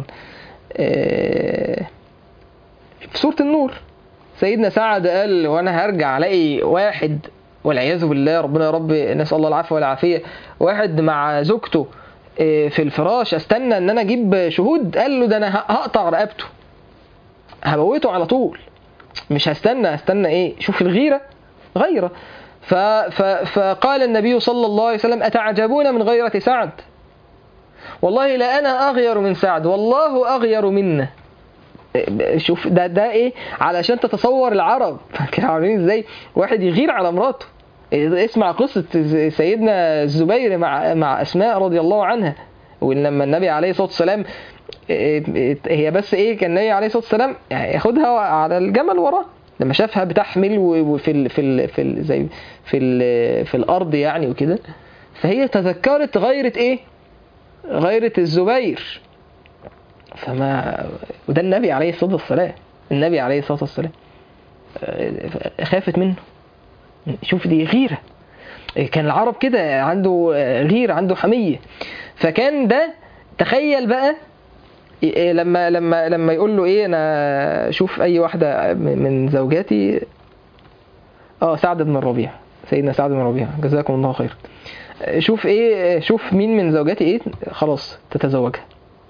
في سوره النور سيدنا سعد قال وانا هرجع الاقي واحد والعياذ بالله ربنا يا رب نسال الله العفو والعافيه واحد مع زوجته في الفراش استنى ان انا اجيب شهود قال له ده انا هقطع رقبته هموته على طول مش هستنى هستنى ايه شوف الغيره غيره ف ف فقال النبي صلى الله عليه وسلم اتعجبون من غيره سعد والله لا انا اغير من سعد والله اغير منا شوف ده ده ايه علشان تتصور العرب كانوا عاملين ازاي واحد يغير على مراته اسمع قصة سيدنا الزبير مع مع أسماء رضي الله عنها ولما النبي عليه الصلاة والسلام هي بس إيه كان النبي عليه الصلاة والسلام يعني ياخدها على الجمل وراه لما شافها بتحمل وفي ال في ال في ال زي في ال في الأرض يعني وكده فهي تذكرت غيرة إيه؟ غيرة الزبير فما وده النبي عليه الصلاة والسلام النبي عليه الصلاة والسلام خافت منه شوف دي غيرة كان العرب كده عنده غيرة عنده حمية فكان ده تخيل بقى لما لما لما يقول له ايه انا شوف اي واحدة من زوجاتي اه سعد بن الربيع سيدنا سعد بن الربيع جزاكم الله خير شوف ايه شوف مين من زوجاتي ايه خلاص تتزوجها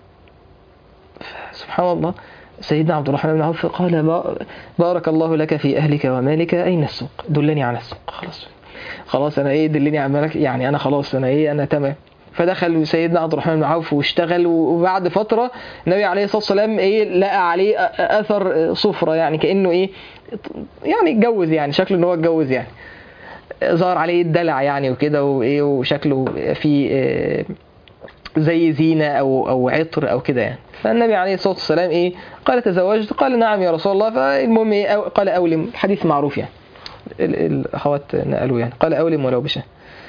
سبحان الله سيدنا عبد الرحمن بن عوف قال بارك الله لك في أهلك ومالك أين السوق دلني على السوق خلاص خلاص أنا إيه دلني على مالك يعني أنا خلاص أنا إيه أنا تمام فدخل سيدنا عبد الرحمن بن عوف واشتغل وبعد فترة النبي عليه الصلاة والسلام إيه لقى عليه أثر صفرة يعني كأنه إيه يعني اتجوز يعني شكله إن هو اتجوز يعني ظهر عليه الدلع يعني وكده وإيه وشكله في إيه زي زينة أو أو عطر أو كده يعني فالنبي عليه الصلاة والسلام إيه قال تزوجت قال نعم يا رسول الله فالمهم إيه قال أولم حديث معروف يعني ال- الأخوات نقلوا يعني قال أولم ولو بشاه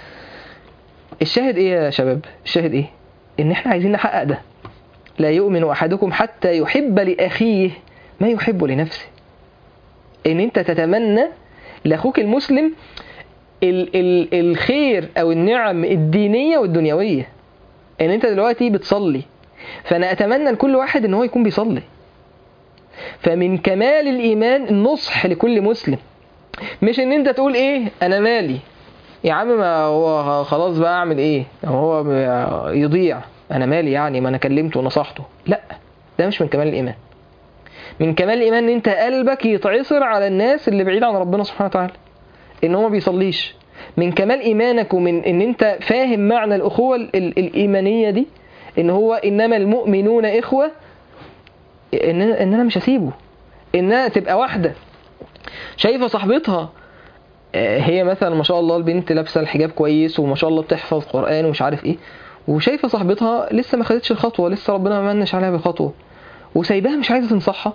الشاهد إيه يا شباب الشاهد إيه إن إحنا عايزين نحقق ده لا يؤمن أحدكم حتى يحب لأخيه ما يحب لنفسه إن أنت تتمنى لأخوك المسلم ال ال الخير أو النعم الدينية والدنيوية إن أنت دلوقتي بتصلي فأنا أتمنى لكل واحد إن هو يكون بيصلي فمن كمال الإيمان النصح لكل مسلم مش إن أنت تقول إيه أنا مالي يا عم ما هو خلاص بقى أعمل إيه هو يضيع أنا مالي يعني ما أنا كلمته ونصحته لا ده مش من كمال الإيمان من كمال الإيمان إن أنت قلبك يتعصر على الناس اللي بعيد عن ربنا سبحانه وتعالى إن هو ما بيصليش من كمال إيمانك ومن إن أنت فاهم معنى الأخوة ال- ال- الإيمانية دي إن هو إنما المؤمنون إخوة إن إن أنا مش هسيبه إنها تبقى واحدة شايفة صاحبتها آه، هي مثلا ما شاء الله البنت لابسة الحجاب كويس وما شاء الله بتحفظ قرآن ومش عارف إيه وشايفة صاحبتها لسه ما خدتش الخطوة لسه ربنا ما منش عليها بخطوة وسايباها مش عايزة تنصحها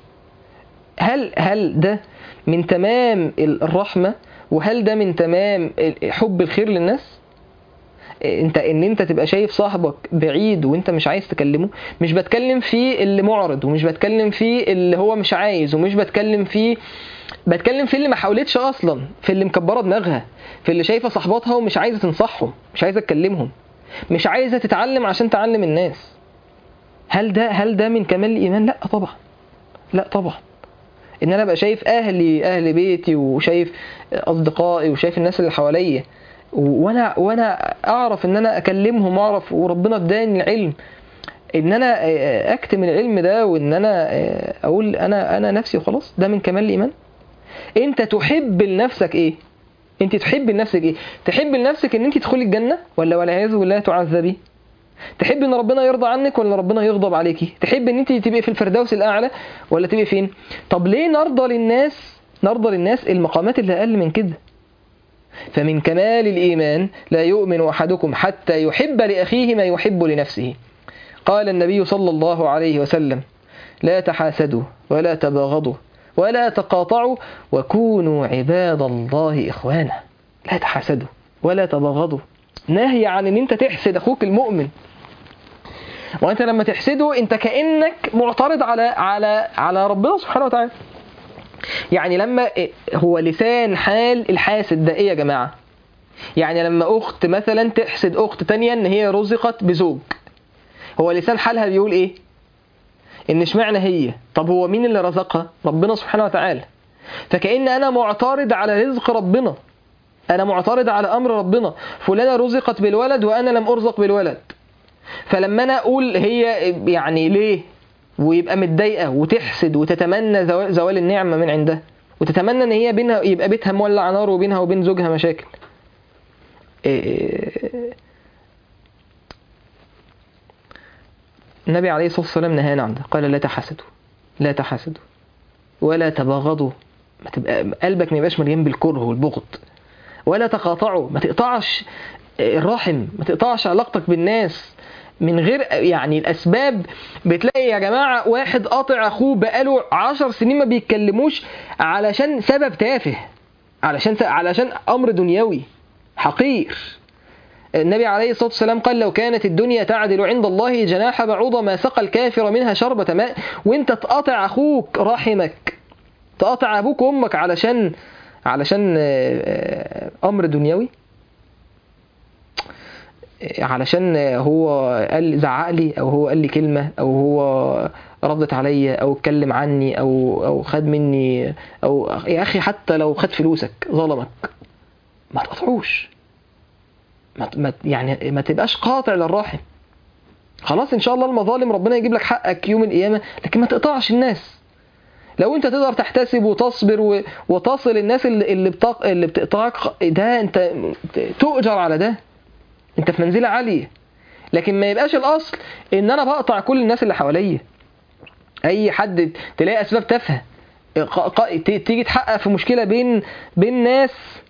هل هل ده من تمام الرحمة وهل ده من تمام حب الخير للناس انت ان انت تبقى شايف صاحبك بعيد وانت مش عايز تكلمه مش بتكلم في اللي معرض ومش بتكلم في اللي هو مش عايز ومش بتكلم في بتكلم في اللي ما حاولتش اصلا في اللي مكبره دماغها في اللي شايفه صاحباتها ومش عايزه تنصحهم مش عايزه تكلمهم مش عايزه تتعلم عشان تعلم الناس هل ده هل ده من كمال الايمان لا طبعا لا طبعا ان انا ابقى شايف اهلي اهل بيتي وشايف اصدقائي وشايف الناس اللي حواليا وانا وانا اعرف ان انا اكلمهم واعرف وربنا اداني العلم ان انا اكتم العلم ده وان انا اقول انا انا نفسي وخلاص ده من كمال الايمان انت تحب لنفسك ايه انت تحب لنفسك ايه تحب لنفسك ان انت تدخلي الجنه ولا والعياذ بالله تعذبي تحب ان ربنا يرضى عنك ولا ربنا يغضب عليكي تحب ان انت تبقي في الفردوس الاعلى ولا تبقي فين طب ليه نرضى للناس نرضى للناس المقامات اللي اقل من كده فمن كمال الايمان لا يؤمن احدكم حتى يحب لاخيه ما يحب لنفسه قال النبي صلى الله عليه وسلم لا تحاسدوا ولا تباغضوا ولا تقاطعوا وكونوا عباد الله اخوانا لا تحاسدوا ولا تباغضوا نهي عن ان انت تحسد اخوك المؤمن وانت لما تحسده انت كانك معترض على على على ربنا سبحانه وتعالى يعني لما هو لسان حال الحاسد ده ايه يا جماعه يعني لما اخت مثلا تحسد اخت تانية ان هي رزقت بزوج هو لسان حالها بيقول ايه ان اشمعنى هي طب هو مين اللي رزقها ربنا سبحانه وتعالى فكأن انا معترض على رزق ربنا انا معترض على امر ربنا فلانه رزقت بالولد وانا لم ارزق بالولد فلما انا اقول هي يعني ليه ويبقى متضايقه وتحسد وتتمنى زوال النعمه من عندها وتتمنى ان هي بينها يبقى بيتها مولع نار وبينها وبين زوجها مشاكل النبي عليه الصلاه والسلام نهانا عن ده قال لا تحسدوا لا تحسدوا ولا تباغضوا ما تبقى قلبك ما يبقاش مليان بالكره والبغض ولا تقاطعوا ما تقطعش الرحم ما تقطعش علاقتك بالناس من غير يعني الاسباب بتلاقي يا جماعه واحد قاطع اخوه بقاله عشر سنين ما بيتكلموش علشان سبب تافه علشان علشان امر دنيوي حقير النبي عليه الصلاه والسلام قال لو كانت الدنيا تعدل عند الله جناح بعوضه ما سقى الكافر منها شربة ماء وانت تقاطع اخوك رحمك تقاطع ابوك وامك علشان علشان امر دنيوي علشان هو قال زعق لي او هو قال لي كلمه او هو ردت عليا او اتكلم عني او او خد مني او يا اخي حتى لو خد فلوسك ظلمك ما تقطعوش ما ما يعني ما تبقاش قاطع للراحم خلاص ان شاء الله المظالم ربنا يجيب لك حقك يوم القيامه لكن ما تقطعش الناس لو انت تقدر تحتسب وتصبر وتصل الناس اللي اللي, بتق... اللي بتقطعك ده انت تؤجر على ده انت في منزله عاليه لكن ما يبقاش الاصل ان انا بقطع كل الناس اللي حواليا اي حد تلاقي اسباب تافهه تيجي تحقق في مشكله بين بين ناس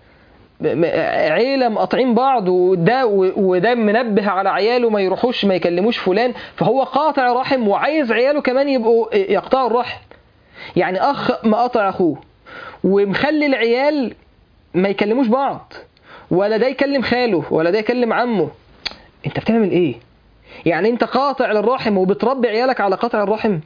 عيلة مقاطعين بعض وده وده منبه على عياله ما يروحوش ما يكلموش فلان فهو قاطع رحم وعايز عياله كمان يبقوا يقطعوا الرحم يعني اخ مقاطع اخوه ومخلي العيال ما يكلموش بعض ولا ده يكلم خاله ولا ده يكلم عمه انت بتعمل ايه يعني انت قاطع للرحم وبتربي عيالك على قطع الرحم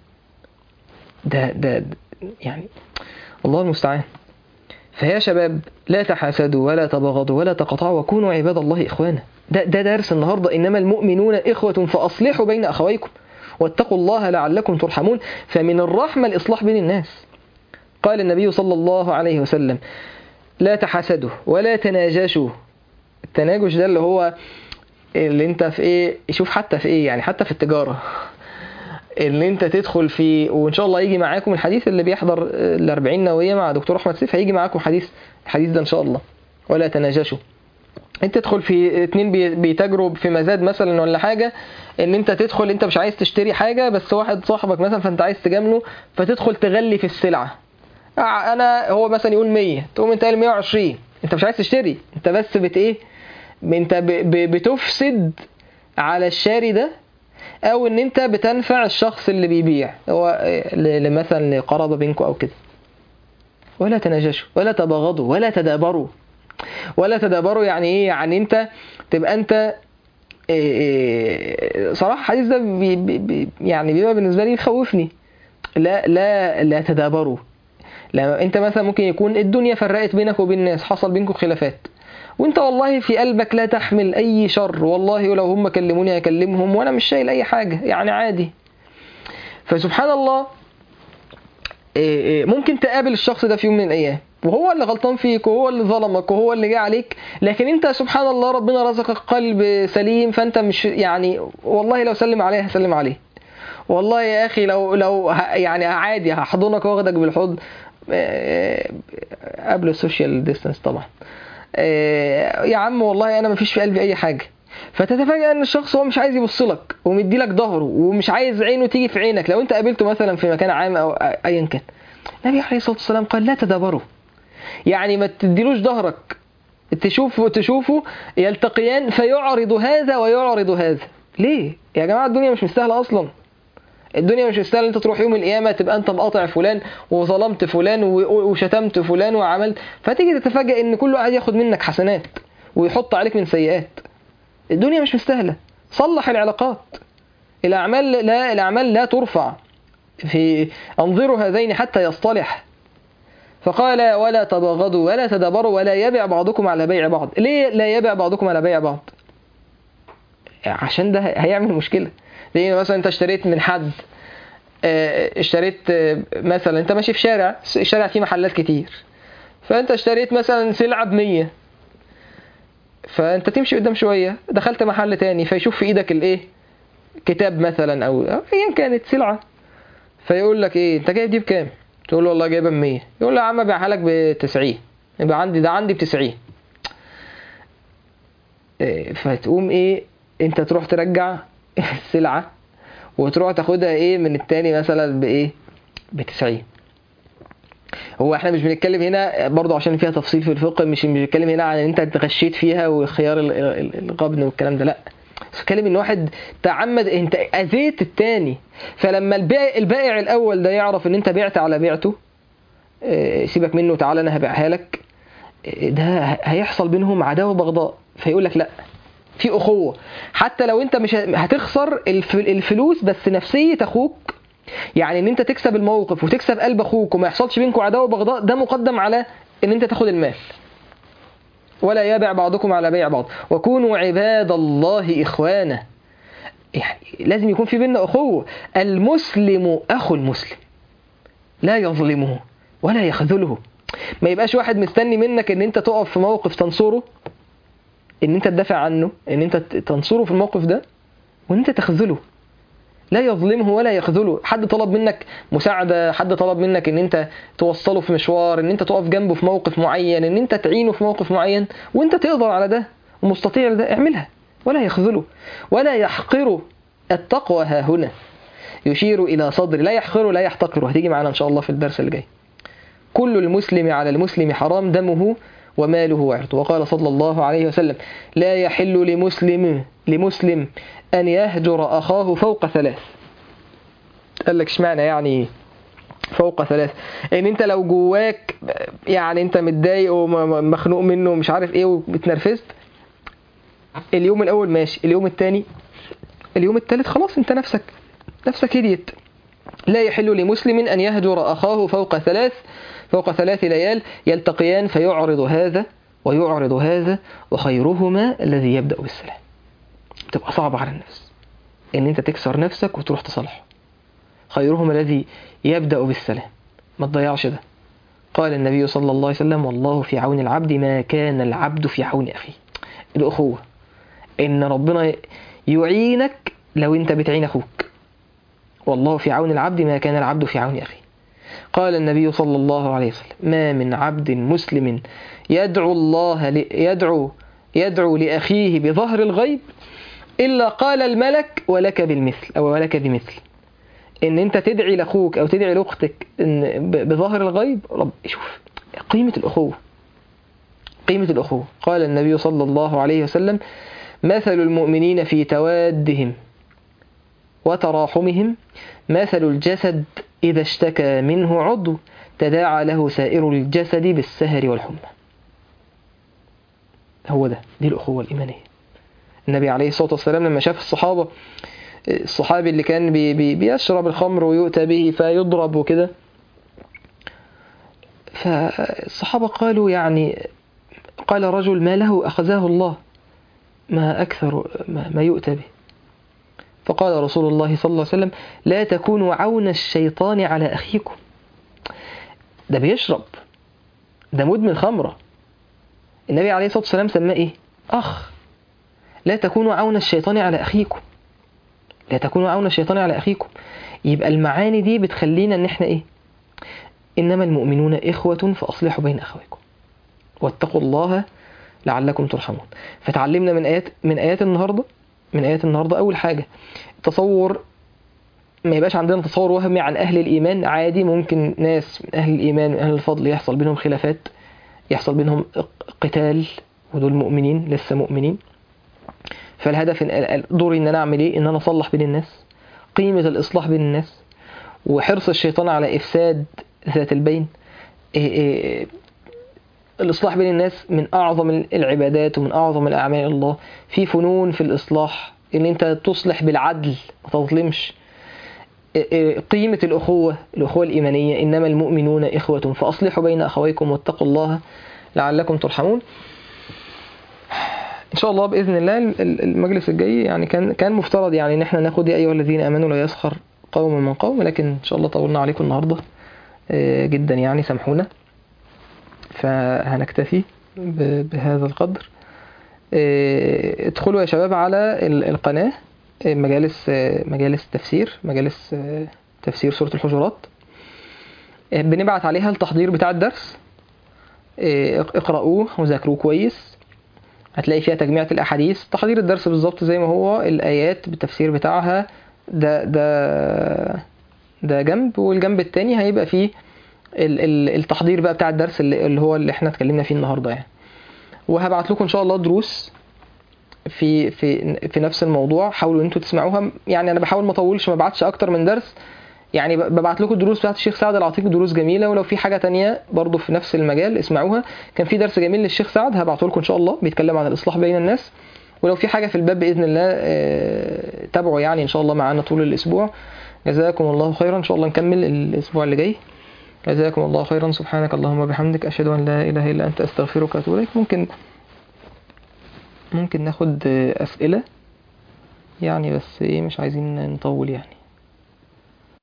ده ده, ده يعني الله المستعان فيا شباب لا تحاسدوا ولا تبغضوا ولا تقطعوا وكونوا عباد الله إخوانا ده, ده درس النهاردة إنما المؤمنون إخوة فأصلحوا بين أخويكم واتقوا الله لعلكم ترحمون فمن الرحمة الإصلاح بين الناس قال النبي صلى الله عليه وسلم لا تحاسدوا ولا تناجشوا التناجش ده اللي هو اللي انت في ايه شوف حتى في ايه يعني حتى في التجارة اللي انت تدخل في وان شاء الله يجي معاكم الحديث اللي بيحضر ال 40 نوويه مع دكتور احمد سيف هيجي معاكم حديث الحديث ده ان شاء الله ولا تناجشوا انت تدخل في اتنين بي- بيتاجروا في مزاد مثلا ولا حاجه ان انت تدخل انت مش عايز تشتري حاجه بس واحد صاحبك مثلا فانت عايز تجامله فتدخل تغلي في السلعه اه انا هو مثلا يقول 100 تقوم انت قايل 120 انت مش عايز تشتري انت بس بت ايه انت ب- ب- بتفسد على الشاري ده او ان انت بتنفع الشخص اللي بيبيع هو ل- ل- مثلا لقرابه بينكم او كده ولا تناجشوا ولا تباغضوا ولا تدابروا ولا تدابروا يعني ايه يعني انت تبقى انت إيه إيه صراحه الحديث ده بي بي بي يعني بيبقى بالنسبه لي يخوفني لا لا لا تدابروا لما انت مثلا ممكن يكون الدنيا فرقت بينك وبين الناس حصل بينكم خلافات وانت والله في قلبك لا تحمل اي شر والله ولو هم كلموني هكلمهم وانا مش شايل اي حاجه يعني عادي فسبحان الله إيه إيه ممكن تقابل الشخص ده في يوم من الايام وهو اللي غلطان فيك وهو اللي ظلمك وهو اللي جه عليك لكن انت سبحان الله ربنا رزقك قلب سليم فانت مش يعني والله لو سلم عليه هسلم عليه والله يا اخي لو لو ه- يعني عادي هحضنك واخدك بالحضن آه، قبل السوشيال ديستانس طبعا آه، يا عم والله انا مفيش في قلبي اي حاجه فتتفاجأ ان الشخص هو مش عايز يبص لك ومدي لك ظهره ومش عايز عينه تيجي في عينك لو انت قابلته مثلا في مكان عام او ايا كان النبي عليه الصلاه والسلام قال لا تدابروا يعني ما تديلوش ظهرك تشوفه تشوفه يلتقيان فيعرض هذا ويعرض هذا ليه يا جماعه الدنيا مش مستاهله اصلا الدنيا مش مستاهله انت تروح يوم القيامه تبقى انت مقاطع فلان وظلمت فلان و- وشتمت فلان وعملت فتيجي تتفاجئ ان كله قاعد ياخد منك حسنات ويحط عليك من سيئات الدنيا مش مستاهله صلح العلاقات الاعمال لا الاعمال لا ترفع في انظروا هذين حتى يصطلح فقال ولا تباغضوا ولا تدابروا ولا يبع بعضكم على بيع بعض ليه لا يبع بعضكم على بيع بعض عشان ده هيعمل مشكله ليه مثلا انت اشتريت من حد آه، اشتريت آه، مثلا انت ماشي في شارع الشارع فيه محلات كتير فانت اشتريت مثلا سلعه ب 100 فانت تمشي قدام شويه دخلت محل تاني فيشوف في ايدك الايه كتاب مثلا او أو ايا كانت سلعه فيقول لك ايه انت جايب دي بكام تقول له والله جايبها ب 100 يقول له يا عم ابيعها لك ب 90 يبقى عندي ده عندي ب 90 إيه، فتقوم ايه انت تروح ترجع السلعه وتروح تاخدها ايه من التاني مثلا بايه ب 90 هو احنا مش بنتكلم هنا برضه عشان فيها تفصيل في الفقه مش مش بنتكلم هنا عن ان انت اتغشيت فيها وخيار ال- ال- الغبن والكلام ده لا بس بتكلم ان واحد تعمد انت اذيت التاني فلما البائع البائع الاول ده يعرف ان انت بعت على بيعته اه، سيبك منه تعالى انا هبيعها لك اه، ده هيحصل بينهم عداوه بغضاء فيقول لك لا في اخوه حتى لو انت مش ه- هتخسر الف- الفلوس بس نفسيه اخوك يعني ان انت تكسب الموقف وتكسب قلب اخوك وما يحصلش بينكم عداوه بغضاء ده مقدم على ان انت تاخد المال ولا يبع بعضكم على بيع بعض وكونوا عباد الله اخوانا يعني لازم يكون في بيننا اخوه المسلم اخو المسلم لا يظلمه ولا يخذله ما يبقاش واحد مستني منك ان انت تقف في موقف تنصره ان انت تدافع عنه ان انت تنصره في الموقف ده وان انت تخذله لا يظلمه ولا يخذله حد طلب منك مساعدة حد طلب منك ان انت توصله في مشوار ان انت تقف جنبه في موقف معين ان انت تعينه في موقف معين وانت تقدر على ده ومستطيع لده اعملها ولا يخذله ولا يحقره التقوى ها هنا يشير الى صدر لا يحقره لا يحتقره هتيجي معانا ان شاء الله في الدرس اللي جاي كل المسلم على المسلم حرام دمه وماله وعرضه وقال صلى الله عليه وسلم لا يحل لمسلم لمسلم أن يهجر أخاه فوق ثلاث قال لك اشمعنى يعني فوق ثلاث ان انت لو جواك يعني انت متضايق ومخنوق منه ومش عارف ايه وبتنرفزت اليوم الاول ماشي اليوم الثاني اليوم الثالث خلاص انت نفسك نفسك هديت لا يحل لمسلم ان يهجر اخاه فوق ثلاث فوق ثلاث ليال يلتقيان فيعرض هذا ويعرض هذا وخيرهما الذي يبدا بالسلام تبقى صعبه على النفس ان انت تكسر نفسك وتروح تصالحه خيرهما الذي يبدا بالسلام ما تضيعش ده قال النبي صلى الله عليه وسلم والله في عون العبد ما كان العبد في عون اخيه الاخوه ان ربنا يعينك لو انت بتعين اخوك والله في عون العبد ما كان العبد في عون اخيه قال النبي صلى الله عليه وسلم ما من عبد مسلم يدعو الله ل... يدعو يدعو لاخيه بظهر الغيب الا قال الملك ولك بالمثل او ولك بمثل ان انت تدعي لاخوك او تدعي لاختك ان ب- بظهر الغيب رب شوف قيمه الاخوه قيمه الاخوه قال النبي صلى الله عليه وسلم مثل المؤمنين في توادهم وتراحمهم مثل الجسد إذا اشتكى منه عضو تداعى له سائر الجسد بالسهر والحمى هو ده دي الأخوة الإيمانية النبي عليه الصلاة والسلام لما شاف الصحابة الصحابي اللي كان بي بي بيشرب الخمر ويؤتى به فيضرب وكده فالصحابة قالوا يعني قال رجل ما له أخذاه الله ما أكثر ما, ما يؤتى به فقال رسول الله صلى الله عليه وسلم لا تكونوا عون الشيطان على أخيكم ده بيشرب ده مدمن خمرة النبي عليه الصلاة والسلام سماه إيه أخ لا تكونوا عون الشيطان على أخيكم لا تكونوا عون الشيطان على أخيكم يبقى المعاني دي بتخلينا إن إحنا إيه إنما المؤمنون إخوة فأصلحوا بين أخويكم واتقوا الله لعلكم ترحمون فتعلمنا من آيات من آيات النهاردة من آيات النهاردة أول حاجة تصور ما يبقاش عندنا تصور وهمي عن أهل الإيمان عادي ممكن ناس من أهل الإيمان من أهل الفضل يحصل بينهم خلافات يحصل بينهم قتال ودول مؤمنين لسه مؤمنين فالهدف دوري ان انا اعمل ايه ان انا اصلح بين الناس قيمة الاصلاح بين الناس وحرص الشيطان على افساد ذات البين إيه إيه الاصلاح بين الناس من اعظم العبادات ومن اعظم الاعمال الله في فنون في الاصلاح ان انت تصلح بالعدل ما تظلمش إيه قيمة الأخوة الأخوة الإيمانية إنما المؤمنون إخوة فأصلحوا بين أخويكم واتقوا الله لعلكم ترحمون ان شاء الله باذن الله المجلس الجاي يعني كان كان مفترض يعني ان احنا ناخد يا ايها الذين امنوا لا يسخر قوم من قوم لكن ان شاء الله طولنا عليكم النهارده جدا يعني سامحونا فهنكتفي بهذا القدر ادخلوا يا شباب على القناه مجالس مجالس تفسير مجالس تفسير سوره الحجرات بنبعت عليها التحضير بتاع الدرس اقرأوه وذاكروه كويس هتلاقي فيها تجميعة الأحاديث تحضير الدرس بالظبط زي ما هو الآيات بالتفسير بتاعها ده ده ده جنب والجنب التاني هيبقى فيه التحضير بقى بتاع الدرس اللي هو اللي احنا اتكلمنا فيه النهارده يعني وهبعت لكم ان شاء الله دروس في في في نفس الموضوع حاولوا انتوا تسمعوها يعني انا بحاول ما اطولش ما ابعتش اكتر من درس يعني ببعت لكم الدروس بتاعت الشيخ سعد العتيق دروس جميله ولو في حاجه تانية برضو في نفس المجال اسمعوها كان في درس جميل للشيخ سعد هبعته لكم ان شاء الله بيتكلم عن الاصلاح بين الناس ولو في حاجه في الباب باذن الله تابعوا يعني ان شاء الله معانا طول الاسبوع جزاكم الله خيرا ان شاء الله نكمل الاسبوع اللي جاي جزاكم الله خيرا سبحانك اللهم وبحمدك اشهد ان لا اله الا انت استغفرك واتوب اليك ممكن ممكن ناخد اسئله يعني بس ايه مش عايزين نطول يعني